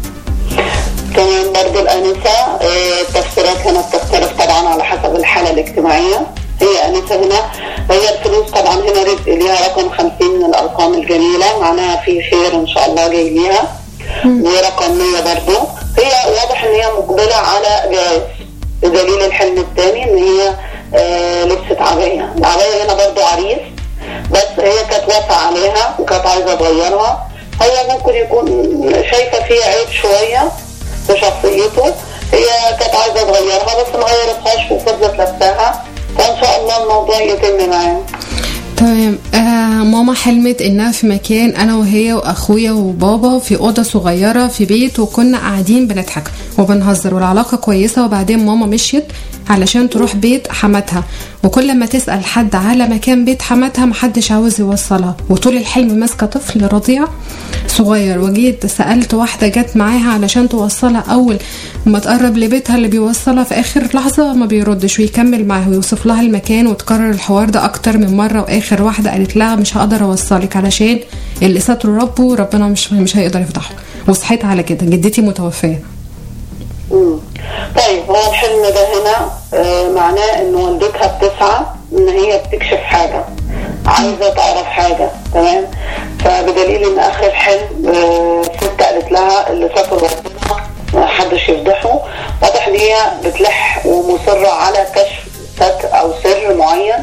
كمان برضو الأنسة آه، التفسيرات هنا بتختلف طبعا على حسب الحالة الاجتماعية هي أنسة هنا هي الفلوس طبعا هنا رزق ليها رقم 50 من الأرقام الجميلة معناها في خير إن شاء الله جاي ليها ورقم 100 برضو هي واضح إن هي مقبلة على جواز بدليل الحلم الثاني إن هي آه، لبست عباية العباية هنا برضو عريس بس هي كانت واسعة عليها وكانت عايزة تغيرها هو ممكن يكون شايفة فيها عيب شوية في شخصيته هي كانت عايزة تغيرها بس ما غيرتهاش وفضلت لابساها فإن شاء الله الموضوع يتم معاه تمام آه ماما حلمت انها في مكان انا وهي واخويا وبابا في اوضه صغيره في بيت وكنا قاعدين بنضحك وبنهزر والعلاقه كويسه وبعدين ماما مشيت علشان تروح بيت حماتها وكل ما تسال حد على مكان بيت حماتها محدش عاوز يوصلها وطول الحلم ماسكه طفل رضيع صغير وجيت سالت واحده جت معاها علشان توصلها اول ما تقرب لبيتها اللي بيوصلها في اخر لحظه ما بيردش ويكمل معاها ويوصف لها المكان وتكرر الحوار ده اكتر من مره واخر واحده قالت لها مش هقدر اوصلك علشان اللي ستره ربه ربنا مش مش هيقدر يفضحه وصحيت على كده جدتي متوفيه مم. طيب هو الحلم ده هنا آه، معناه ان والدتها بتسعى ان هي بتكشف حاجة عايزة تعرف حاجة تمام فبدليل ان اخر حلم آه، ست قالت لها اللي سافر ربنا ما حدش يفضحه واضح ان هي بتلح ومصرة على كشف ستر او سر معين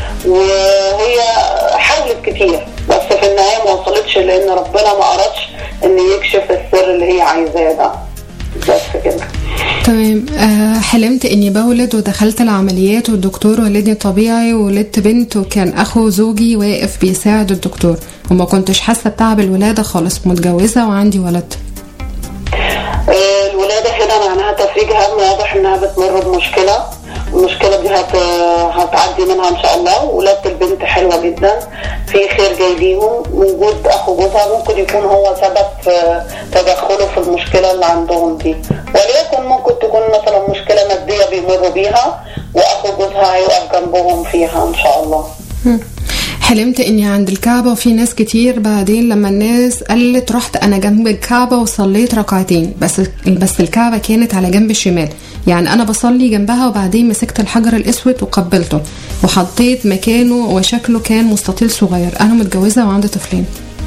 وهي حاولت كتير بس في النهاية ما وصلتش لان ربنا ما اردش ان يكشف السر اللي هي عايزاه ده بس كده تمام آه حلمت اني بولد ودخلت العمليات والدكتور ولدني طبيعي وولدت بنت وكان اخو زوجي واقف بيساعد الدكتور وما كنتش حاسه بتعب الولاده خالص متجوزه وعندي ولد آه، الولادة هنا معناها تفريج هم واضح انها بتمر بمشكلة المشكلة دي هت... هتعدي منها ان شاء الله ولادة البنت حلوة جدا في خير جاي ليهم وجود اخو جوزها ممكن يكون هو سبب في تدخله في المشكلة اللي عندهم دي وليكن ممكن تكون مثلا مشكلة مادية بيمروا بيها واخو جوزها هيقف جنبهم فيها ان شاء الله مم. حلمت اني عند الكعبة وفي ناس كتير بعدين لما الناس قلت رحت انا جنب الكعبة وصليت ركعتين بس بس الكعبة كانت على جنب الشمال يعني انا بصلي جنبها وبعدين مسكت الحجر الاسود وقبلته وحطيت مكانه وشكله كان مستطيل صغير انا متجوزة وعندي طفلين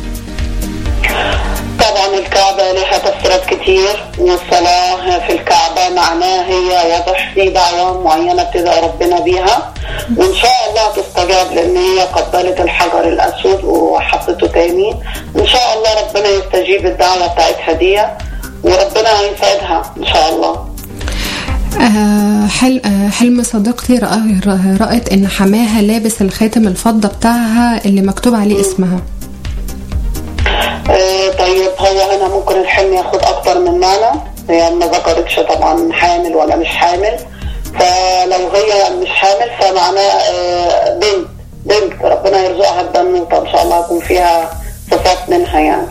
طبعا الكعبة لها تفسيرات كتير والصلاة في الكعبة معناه هي واضح في دعوة معينة بتدعي ربنا بيها وإن شاء الله تستجاب لأن هي قبلت الحجر الأسود وحطته تاني إن شاء الله ربنا يستجيب الدعوة بتاعتها دي وربنا هيساعدها إن شاء الله آه، حل آه، حلم صديقتي رأ- رأ- رأت ان حماها لابس الخاتم الفضة بتاعها اللي مكتوب عليه اسمها آه، طيب هو هنا ممكن الحلم ياخد اكتر من معنى هي ما ذكرتش طبعا حامل ولا مش حامل فلو هي مش حامل فمعناه آه، بنت بنت ربنا يرزقها ببنوته ان شاء الله يكون فيها صفات منها يعني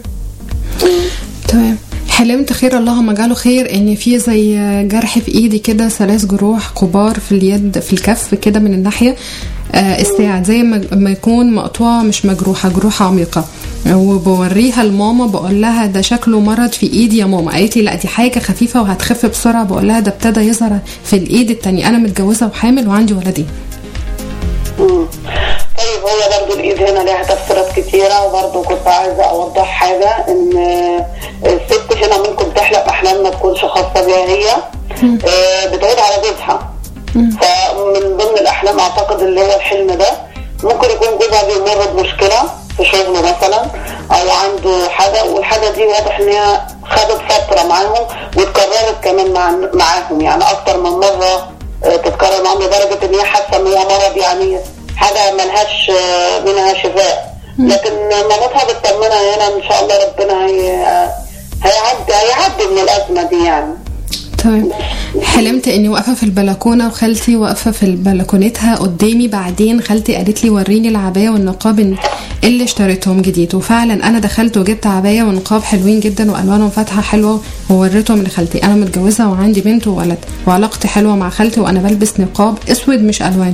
تمام حلمت خير اللهم اجعله خير ان في زي جرح في ايدي كده ثلاث جروح كبار في اليد في الكف كده من الناحيه آه، الساعد زي ما ما يكون مقطوعه مش مجروحه جروح عميقه وبوريها لماما بقول لها ده شكله مرض في ايدي يا ماما قالت لي لا دي حاجه خفيفه وهتخف بسرعه بقول لها ده ابتدى يظهر في الايد التانية انا متجوزه وحامل وعندي ولدين مم. طيب هو برضو الايد هنا ليها تفسيرات كتيرة وبرضو كنت عايزة اوضح حاجة ان الست هنا ممكن تحلم احلام ما تكونش خاصة بيها هي آه، بتعود على جوزها فمن ضمن الاحلام اعتقد اللي هو الحلم ده ممكن يكون جوزها بيمر بمشكلة في شغله مثلا او عنده حاجة والحاجة دي واضح ان هي خدت فترة معاهم واتكررت كمان مع معاهم يعني اكتر من مرة آه، تتكرر معاهم لدرجة ان هي حاسة ان هو مرض يعني حاجة ملهاش آه، منها شفاء لكن مامتها بتطمنها هنا ان شاء الله ربنا هي هيعدي هيعدي من الازمة دي يعني تمام حلمت اني واقفه في البلكونه وخالتي واقفه في بلكونتها قدامي بعدين خالتي قالت لي وريني العبايه والنقاب اللي اشتريتهم جديد وفعلا انا دخلت وجبت عبايه ونقاب حلوين جدا والوانهم فاتحه حلوه ووريتهم لخالتي انا متجوزه وعندي بنت وولد وعلاقتي حلوه مع خالتي وانا بلبس نقاب اسود مش الوان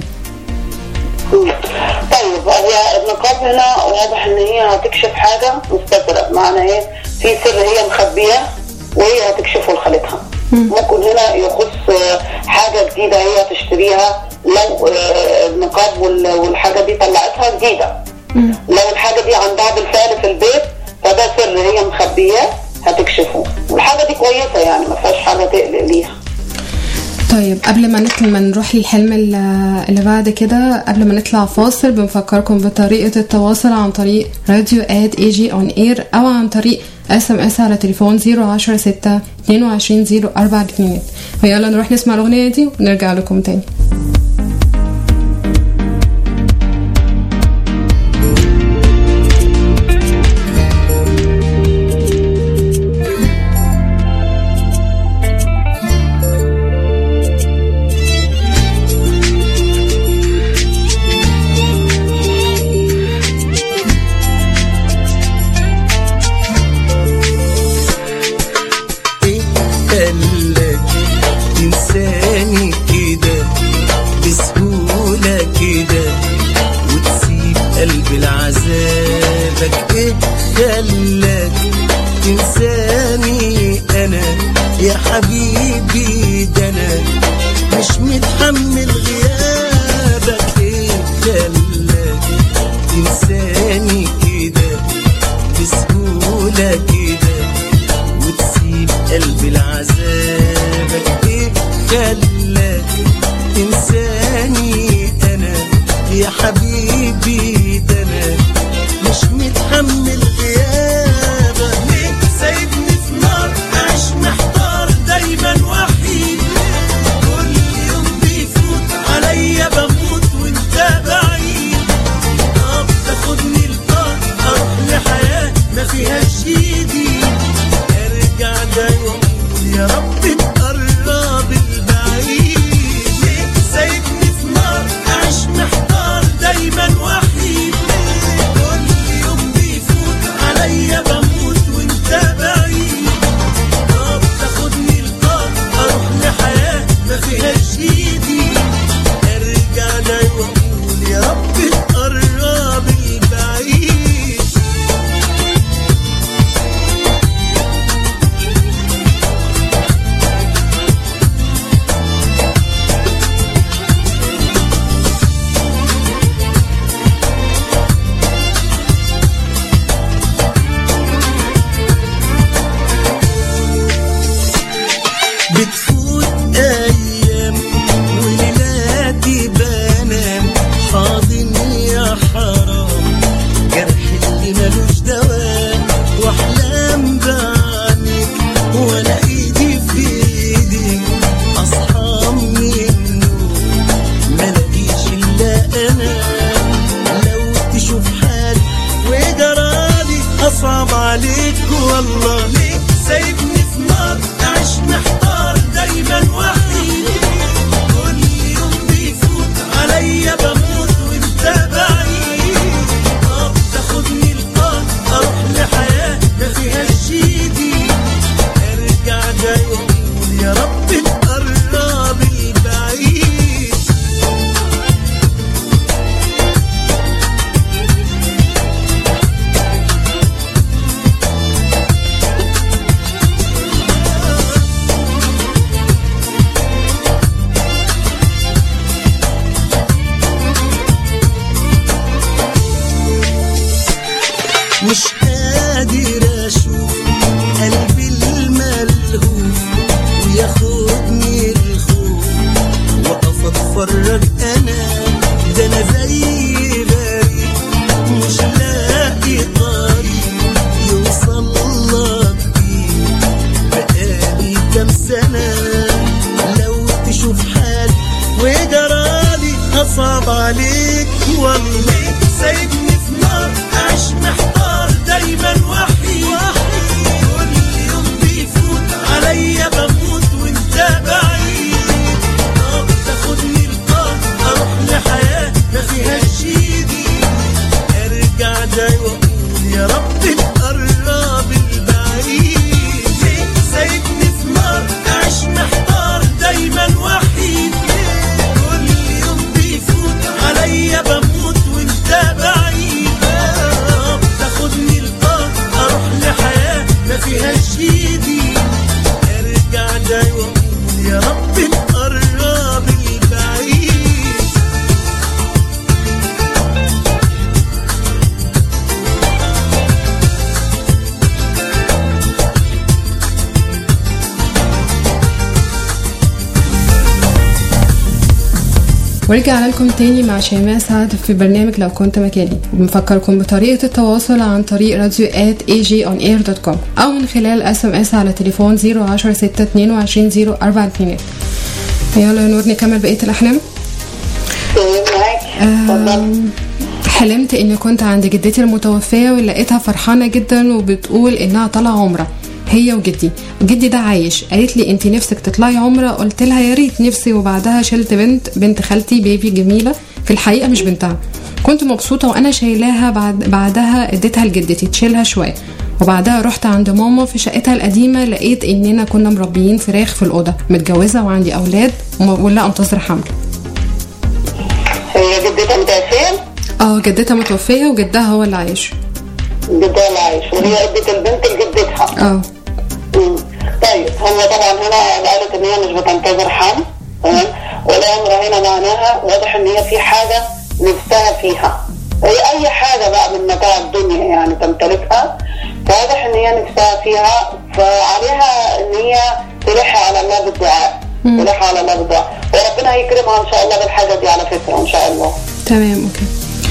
طيب هي النقاب هنا واضح ان هي هتكشف حاجه مستتره معنى ايه في سر هي مخبيه وهي هتكشفه لخالتها ممكن هنا يخص آه، حاجه جديده هي تشتريها لو آه، النقاب وال- والحاجه دي طلعتها جديده لو الحاجه دي عندها بالفعل في البيت فده سر هي مخبياه هتكشفه والحاجه دي كويسه يعني ما فيهاش حاجه تقلق ليها طيب قبل ما نطلع ما نروح للحلم اللي اللي بعد كده قبل ما نطلع فاصل بنفكركم بطريقة التواصل عن طريق راديو اد اي جي اون اير او عن طريق اس ام اس على تليفون 010 6 22 0 4 2 ويلا نروح نسمع الاغنية دي ونرجع لكم تاني ايه قالك تنساني كده بسهولة كده وتسيب قلبي لعذابك ايه خلاك تنساني انا يا حبيبي ده انا مش متحمل غيابك ايه خلاك تنساني كده بسهولة كده وتسيب قلبي لعذابك ايه خلاك تنساني انا يا حبيبي ده انا مش متحمل غيابك ليه سايبني في نار اعيش محتار دايما وحيد كل يوم بيفوت عليا بموت وانت بعيد طب تاخدني الطار اروح لحياة ما فيهاش ايدي ارجع جاي واقول يا رب تقرب البعيد ليه سايبني في نار اعيش محتار دايما وحيد كل يوم بيفوت عليا بموت وانت بعيد طب تاخدني الطار اروح لحياة ما فيهاش ايدي ارجع جاي واقول يا رب تقرب البعيد بتفوت ايام وليلاتي بنام حاضن يا حرام جرح اللي ملوش دواء واحلام بعينك وانا ايدي في ايدك اصحى من النوم ملاقيش الا انا لو تشوف حالي وجرالي اصعب الله ليه سايبني في نار أعيش محتار دايما وحيد كل يوم بيفوت عليا بموت وانت بعيد طب تاخدني القار اروح لحياة ما فيهاش ايدي ارجع جاي واقول يا رب تقرب البعيد مش قادر اشوف قلبي الملهوف وياخدني الخوف واقف اتفرج انا ده انا زي غريب مش لاقي طريق يوصل لك بيه بقالي كام سنة لو تشوف حالي وجرالي أصعب عليك والله سايبني في نار أعيش محتار دايما وحيد كل يوم بيفوت عليا بموت وانت بعيد طب تاخدني القار أروح لحياة ما فيهاش ايدي ارجع جاي واقول يا رب تقرب البعيد ليه سايبني في نار اعيش محتار دايما وحيد كل يوم بيفوت عليا بموت وانت بعيد طب تاخدني القار اروح لحياة ما فيهاش ايدي ارجع جاي واقول يا رب تقرب البعيد ورجعنا لكم تاني مع شيماء سعد في برنامج لو كنت مكاني وبنفكركم بطريقة التواصل عن طريق راديو at agonair.com أو من خلال اس ام اس على تليفون 010 6 22 0 4 2 يلا يا نور نكمل بقية الأحلام طيب معاك اتفضل آم، حلمت اني كنت عند جدتي المتوفية ولقيتها فرحانة جدا وبتقول انها طالعة عمرة هي وجدي جدي ده عايش قالت لي انت نفسك تطلعي عمرة قلت لها يا ريت نفسي وبعدها شلت بنت بنت خالتي بيبي جميلة في الحقيقة مش بنتها كنت مبسوطة وانا شايلاها بعد بعدها اديتها لجدتي تشيلها شوية وبعدها رحت عند ماما في شقتها القديمة لقيت اننا كنا مربيين فراخ في الأوضة متجوزة وعندي أولاد وم- ولا أنتظر حمل هي جدتها متوفية اه جدتها متوفية وجدها هو اللي عايش جدها اللي عايش وهي ادت البنت لجدتها اه مم. طيب هو طبعا هنا قالت ان هي مش بتنتظر حمل تمام والامر هنا معناها واضح ان هي في حاجه نفسها فيها هي اي حاجه بقى من متاع الدنيا يعني تمتلكها فواضح ان هي نفسها فيها فعليها ان هي تلح على الله بالدعاء تلح على الله بالدعاء وربنا هيكرمها ان شاء الله بالحاجه دي على فكره ان شاء الله تمام اوكي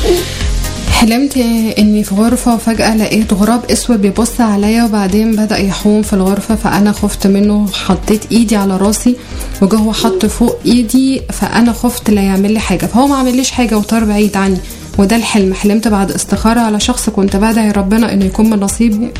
حلمت اني في غرفة وفجأة لقيت غراب اسود بيبص عليا وبعدين بدأ يحوم في الغرفة فانا خفت منه حطيت ايدي على راسي وجوه حط فوق ايدي فانا خفت لا يعمل لي حاجة فهو ما عمليش حاجة وطار بعيد عني وده الحلم حلمت بعد استخارة على شخص كنت بدعي ربنا انه يكون من نصيبي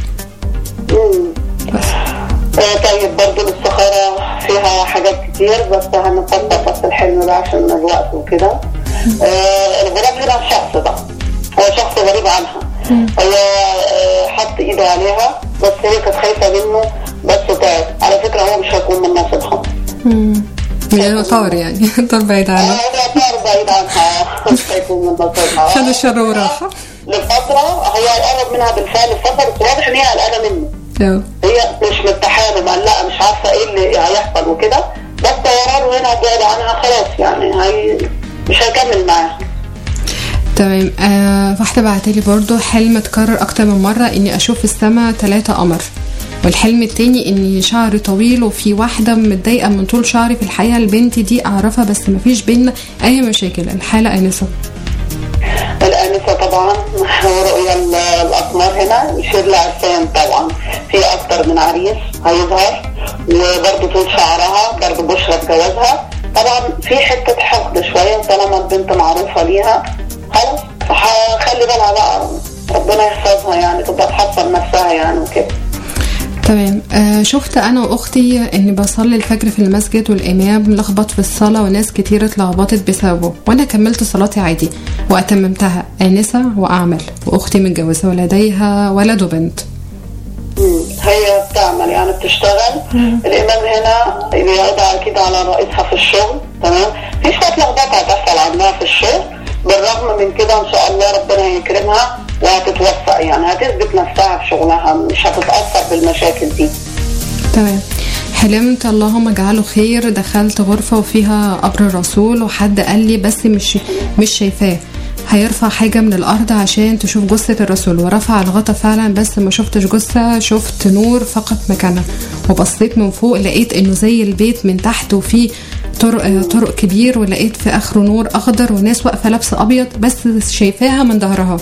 بس آه، طيب برضو الاستخارة فيها حاجات كتير بس هنفضل بس الحلم ده عشان الوقت وكده آه، الغراب هنا شخص بقى هو شخص غريب عنها هو آه، حط ايده عليها بس هي كانت خايفة منه بس تعب على فكرة هو مش هيكون من نصيبها يعني طار يعني طار بعيد آه، عنه هو طار بعيد عنها مش هيكون من نصيبها خد الشر وراحة لفترة هو قرب منها بالفعل لفترة بس واضح ان هي قلقانة منه اه. هي مش مرتاحه مقلقه مش عارفه ايه اللي هيحصل وكده بس قرار هنا بعد عنها خلاص يعني هي مش هيكمل معاها تمام آه واحدة بعتلي برضو حلم اتكرر أكتر من مرة إني أشوف في السماء ثلاثة قمر والحلم التاني إني شعري طويل وفي واحدة متضايقة من طول شعري في الحقيقة البنت دي أعرفها بس مفيش بينا أي مشاكل الحالة آنسة الآنسة طبعا ورؤيا ال- الأقمار هنا يشير لعرسان طبعا في أكتر من عريس هيظهر وبرضه طول شعرها برضه بشرة جوازها طبعا في حتة حقد شوية طالما البنت معروفة ليها خلاص فخلي بالها بقى ربنا يحفظها يعني تبقى تحصل نفسها يعني وكده تمام آه شفت انا واختي اني بصلي الفجر في المسجد والامام لخبط في الصلاه وناس كتير اتلخبطت بسببه وانا كملت صلاتي عادي واتممتها انسه واعمل واختي متجوزه ولديها ولد وبنت مم. هي بتعمل يعني بتشتغل الامام هنا بيعود اكيد على رئيسها في الشغل تمام في شويه لخبطه هتحصل عندها في الشغل بالرغم من كده ان شاء الله ربنا يكرمها وهتتوفق يعني هتثبت نفسها في شغلها مش هتتاثر بالمشاكل دي تمام حلمت اللهم اجعله خير دخلت غرفة وفيها قبر الرسول وحد قال لي بس مش مش شايفاه هيرفع حاجة من الأرض عشان تشوف جثة الرسول ورفع الغطا فعلا بس ما شفتش جثة شفت نور فقط مكانها وبصيت من فوق لقيت إنه زي البيت من تحت وفيه طرق آه، طرق كبير ولقيت في آخره نور أخضر وناس واقفة لابسة أبيض بس شايفاها من ظهرها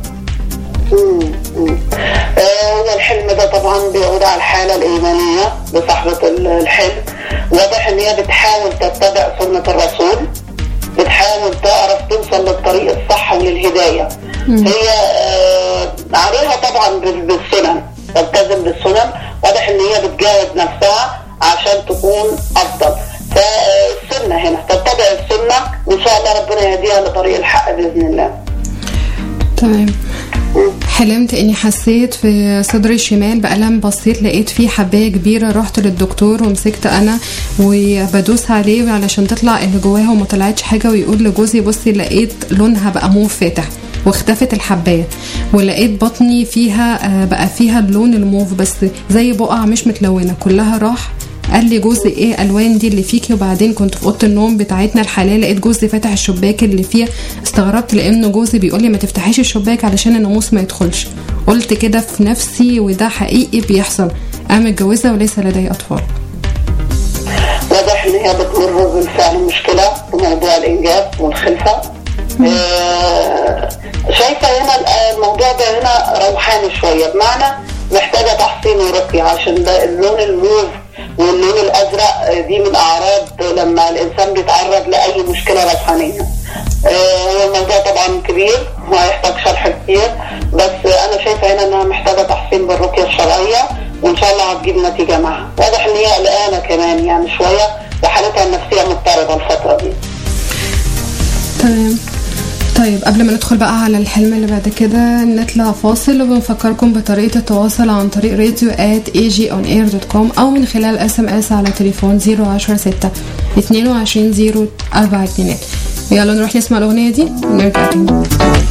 آه، هو الحلم ده طبعا بيعود على الحالة الإيمانية بصاحبة ال- الحلم واضح إن هي بتحاول تتبع سنة الرسول بتحاول تعرف توصل للطريق الصح وللهداية هي آه، عليها طبعا بال- بالسنن تلتزم بالسنن واضح إن هي بتجاهد نفسها عشان تكون أفضل فالسنة هنا تتبع السنة وإن شاء الله ربنا يهديها لطريق الحق بإذن الله تمام حلمت اني حسيت في صدري الشمال بألم بسيط لقيت فيه حباية كبيرة رحت للدكتور ومسكت انا وبدوس عليه علشان تطلع اللي جواها وما طلعتش حاجة ويقول لجوزي بصي لقيت لونها بقى موف فاتح واختفت الحباية ولقيت بطني فيها آه، بقى فيها اللون الموف بس زي بقع مش متلونة كلها راح قال لي جوزي ايه الوان دي اللي فيكي وبعدين كنت في اوضه النوم بتاعتنا الحاليه لقيت جوزي فاتح الشباك اللي فيها استغربت لانه جوزي بيقول لي ما تفتحيش الشباك علشان الناموس ما يدخلش قلت كده في نفسي وده حقيقي بيحصل انا متجوزه وليس لدي اطفال واضح ان هي بتمر بالفعل مشكله في موضوع الانجاب والخلفه آه، شايفه هنا ال- الموضوع ده هنا روحاني شويه بمعنى محتاجه تحصين ورقي عشان ده اللون الموف واللون الازرق آه، دي من اعراض لما الانسان بيتعرض لاي مشكله روحانيه آه، هو الموضوع طبعا كبير وهيحتاج شرح كتير بس انا شايفه هنا انها محتاجه تحصين بالرقيه الشرعيه وان شاء الله هتجيب نتيجه معاها واضح ان هي قلقانه كمان يعني شويه وحالتها النفسيه مضطربه الفتره دي تمام طيب قبل ما ندخل بقى على الحلم اللي بعد كده نطلع فاصل وبنفكركم بطريقة التواصل عن طريق راديو at agionair.com أو من خلال اس ام اس على تليفون 010 6 22 0 4 2 يلا نروح نسمع الأغنية دي ونرجع تاني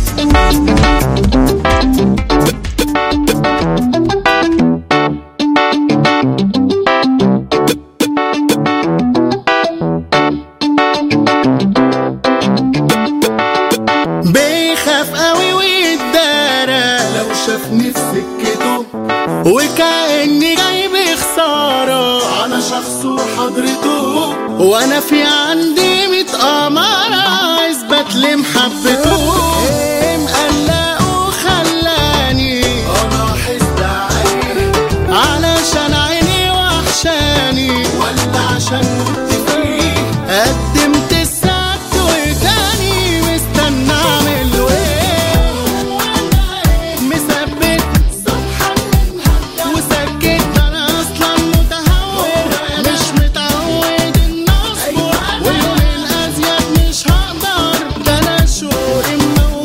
بيخاف قوي ويتدارى لو شافني في سكته وكأني جاي بخسارة على شخصه وحضرته وانا في عندي ميت قمرة اثبت لمحبته إيه مقلقه خلاني الاحظ ده عيني علشان عيني وحشاني ولا عشان كنت فيه قدمت السبت وتاني مستنى اعمل ايه مثبت وسكت انا اصلا متهور مش متعود ان اصبر ويوم الازيد مش هقدر ده انا شوقي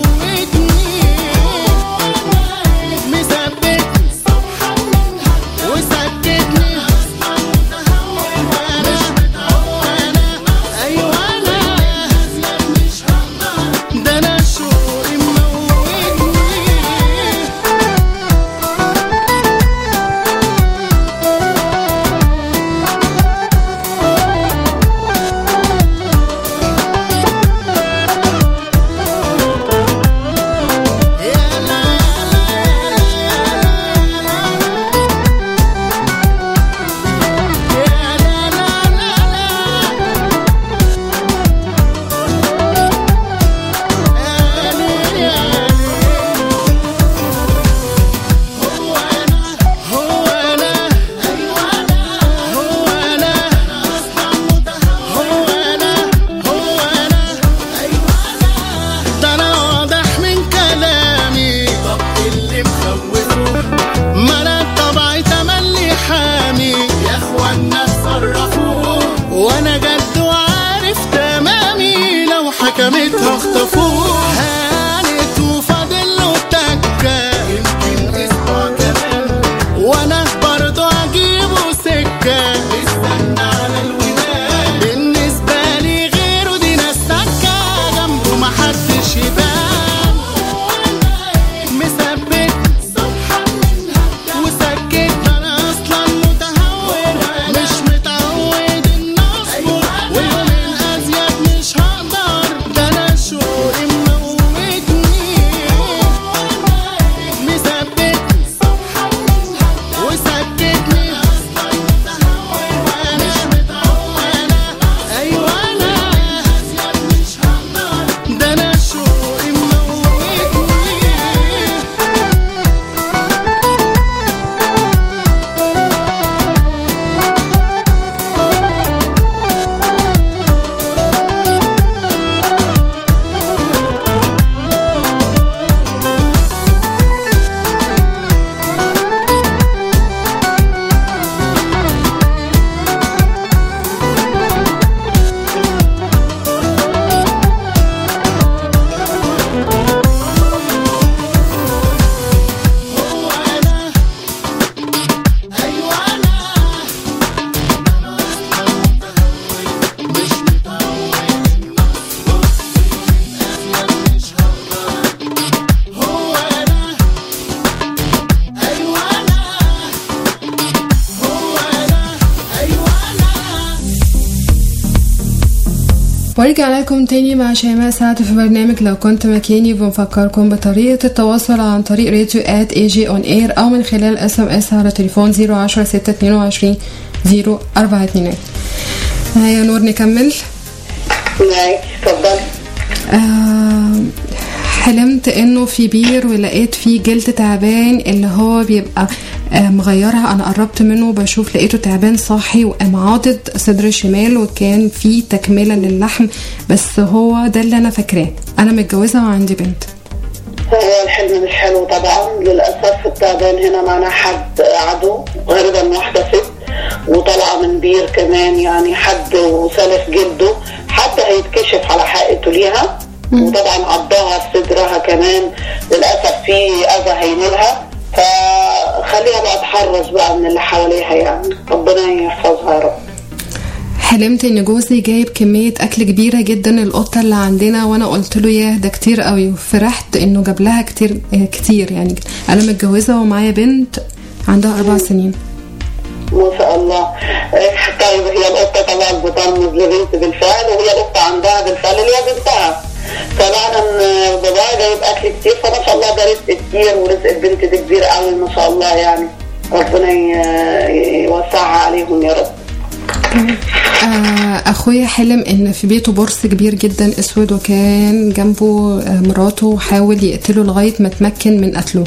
ورجعنا لكم تاني مع شيماء سعد في برنامج لو كنت مكاني وبنفكركم بطريقة التواصل عن طريق راديو ات اي جي اون اير او من خلال اس ام اس على تليفون 010 622 042 يا نور نكمل ماشي اتفضلي آه حلمت انه في بير ولقيت فيه جلد تعبان اللي هو بيبقى آه مغيرها انا قربت منه بشوف لقيته تعبان صاحي وقام عاضد صدر الشمال وكان فيه تكملة للحم بس هو ده اللي انا فاكراه انا متجوزة وعندي بنت هو الحلم مش حلو طبعا للاسف التعبان هنا معنا حد عدو غالبا واحده ست وطالعه من بير كمان يعني حد وسلف جلده حد هيتكشف على حقيقته ليها وطبعا عضها في صدرها كمان للاسف في اذى هينولها فخليها بقى تحرص بقى من اللي حواليها يعني ربنا يحفظها يا رب حلمت ان جوزي جايب كمية اكل كبيرة جدا القطة اللي عندنا وانا قلت له ياه ده كتير قوي وفرحت انه جاب لها كتير آه، كتير يعني انا متجوزة ومعايا بنت عندها اربع سنين ما شاء الله إيه، طيب هي القطه طبعا بترمز لبنت بالفعل وهي القطه عندها بالفعل اللي هي بنتها فمعنى ان باباها جايب اكل كتير فما شاء الله ده رزق كتير ورزق البنت دي كبير قوي ما شاء الله يعني ربنا ي- يوسعها عليهم يا رب آه، اخويا حلم ان في بيته برص كبير جدا اسود وكان جنبه آه، مراته وحاول يقتله لغايه ما تمكن من قتله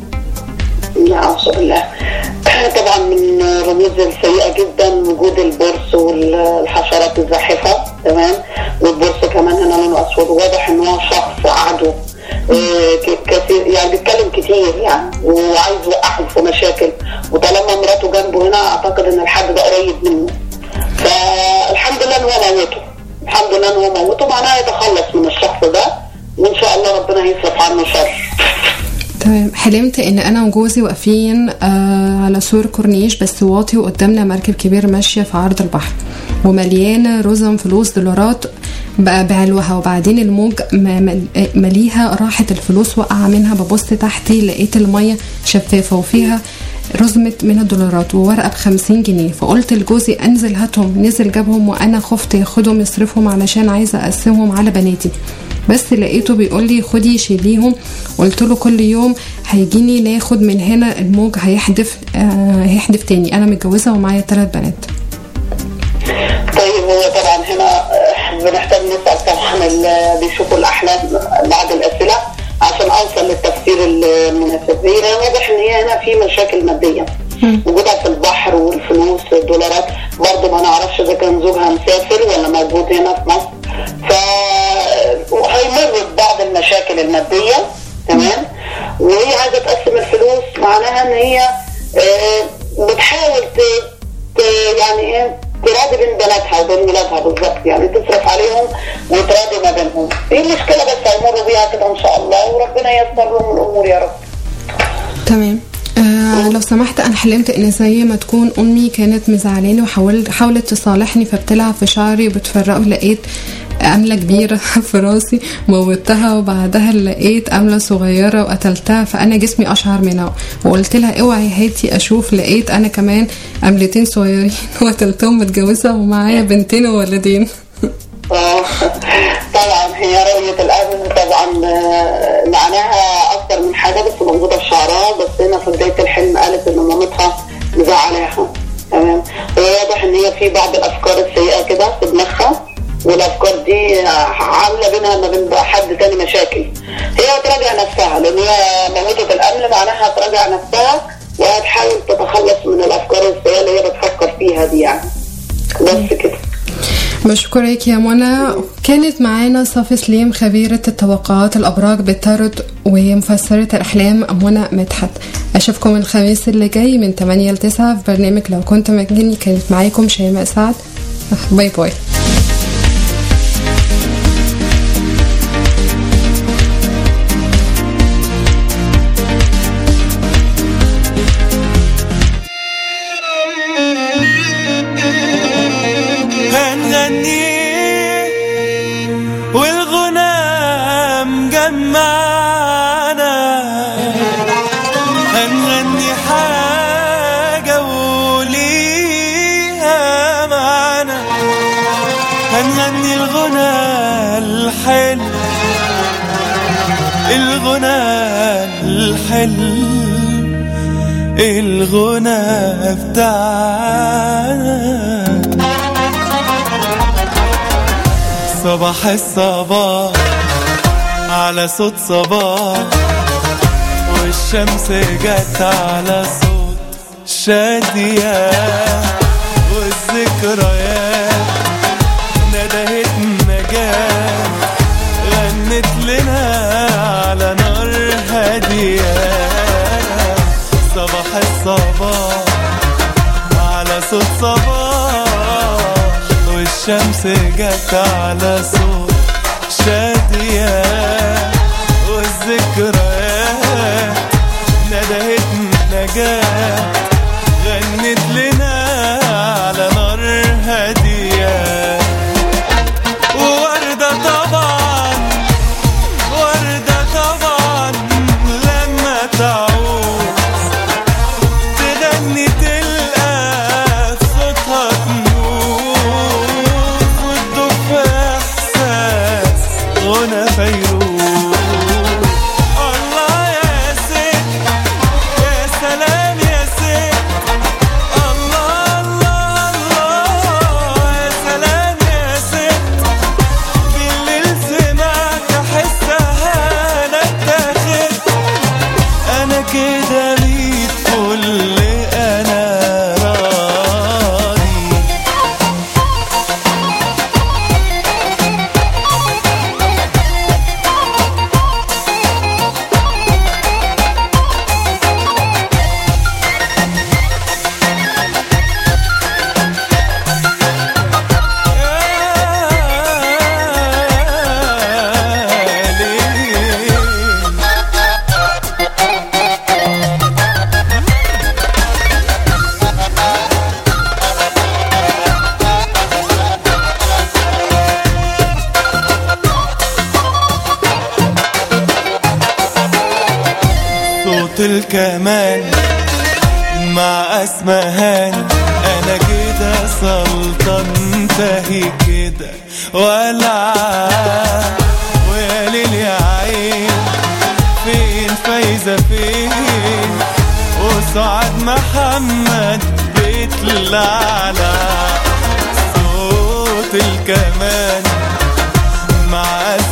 لا اعوذ بالله طبعا من الرموز السيئه جدا وجود البرص والحشرات الزاحفه تمام والبرص كمان هنا لونه اسود واضح ان هو شخص عدو إيه، ك- كثير يعني بيتكلم كتير يعني وعايز يوقعه في مشاكل وطالما مراته جنبه هنا اعتقد ان الحد ده قريب منه فالحمد لله ان هو موته الحمد لله ان هو موته معناه يتخلص من الشخص ده وان شاء الله ربنا يصرف عنه شر تمام حلمت ان انا وجوزي واقفين آه على سور كورنيش بس واطي وقدامنا مركب كبير ماشيه في عرض البحر ومليانه رزم فلوس دولارات بقى بعلوها وبعدين الموج م- م- مليها راحت الفلوس وقع منها ببص تحتي لقيت الميه شفافه وفيها رزمة من الدولارات وورقة بخمسين جنيه فقلت لجوزي انزل هاتهم نزل جابهم وانا خفت ياخدهم يصرفهم علشان عايزة اقسمهم على بناتي بس لقيته بيقول لي خدي شيليهم قلت له كل يوم هيجيني ناخد من هنا الموج هيحدف آه هيحدف تاني انا متجوزه ومعايا ثلاث بنات طيب هو طبعا هنا آه، بنحتاج نسال طبعا اللي بيشوفوا الاحلام بعد الاسئله عشان اوصل للتفسير المناسب هي واضح ان هي هنا في مشاكل ماديه وجودها في البحر والفلوس الدولارات برضه ما نعرفش اذا كان زوجها مسافر ولا موجود هنا في مصر ف وهيمر ببعض المشاكل الماديه تمام وهي عايزه تقسم الفلوس معناها ان هي آه، بتحاول ت- ت- يعني ايه تراضي بين بناتها وبين ولادها بالظبط يعني تصرف عليهم وتراضي ما بينهم ايه المشكله بس هيمروا بيها كده ان شاء الله وربنا ييسر لهم الامور يا رب تمام آه لو سمحت انا حلمت ان زي ما تكون امي كانت مزعلاني وحاولت حاولت تصالحني فبتلعب في شعري وبتفرقه لقيت أملة كبيرة في راسي موتها وبعدها لقيت أملة صغيرة وقتلتها فأنا جسمي أشعر منها وقلت لها اوعي هاتي أشوف لقيت أنا كمان أملتين صغيرين وقتلتهم متجوزة ومعايا بنتين وولدين آه، طبعا هي رؤية الأمن طبعا آه، معناها أكتر من حاجة بس موجودة في شعرها بس هنا في بداية الحلم قالت إن مامتها مزعلاها تمام وواضح إن هي في بعض الأفكار السيئة كده في دماغها والأفكار دي عاملة بينها ما بين حد تاني مشاكل هي هتراجع نفسها لأن هي موتة الأمن معناها هتراجع نفسها وهتحاول تتخلص من الأفكار السيئة اللي هي بتفكر فيها دي يعني بس كده بشكرك يا منى كانت معانا صافي سليم خبيرة التوقعات الأبراج بالتارot ومفسرة الأحلام منى مدحت أشوفكم الخميس اللي جاي من 8 ل 9 في برنامج لو كنت مجني كانت معاكم شيماء سعد باي باي هنغني والغنى مجمعنا هنغني حاجة وليها معنا الغنى الحلو الغنى بتاعنا صباح الصباح على صوت صباح والشمس جت على صوت شادية والذكريات ندهت نجاة غنت لنا على نار هادية صباح الصباح على صوت صباح والشمس جت على صوت شادية والذكريات ندهت نجاة غنت لنا على نار هادية ووردة طبعا وردة طبعا لما تعود تغني تلقى في صوتها تموت وتدوب في احساس غنى فيروز الله يا ست يا سلام يا ست الله الله الله يا سلام يا ست بالليل سمعت احسها انا اتاخدت انا كده بيت كل انا راضي يا ليل صوت الكمان مع اسمهان انا كده سلطان تهي كده ولا ويا ليل يا عين فين فايزة فين وسعاد محمد بيطلع على صوت الكمان مع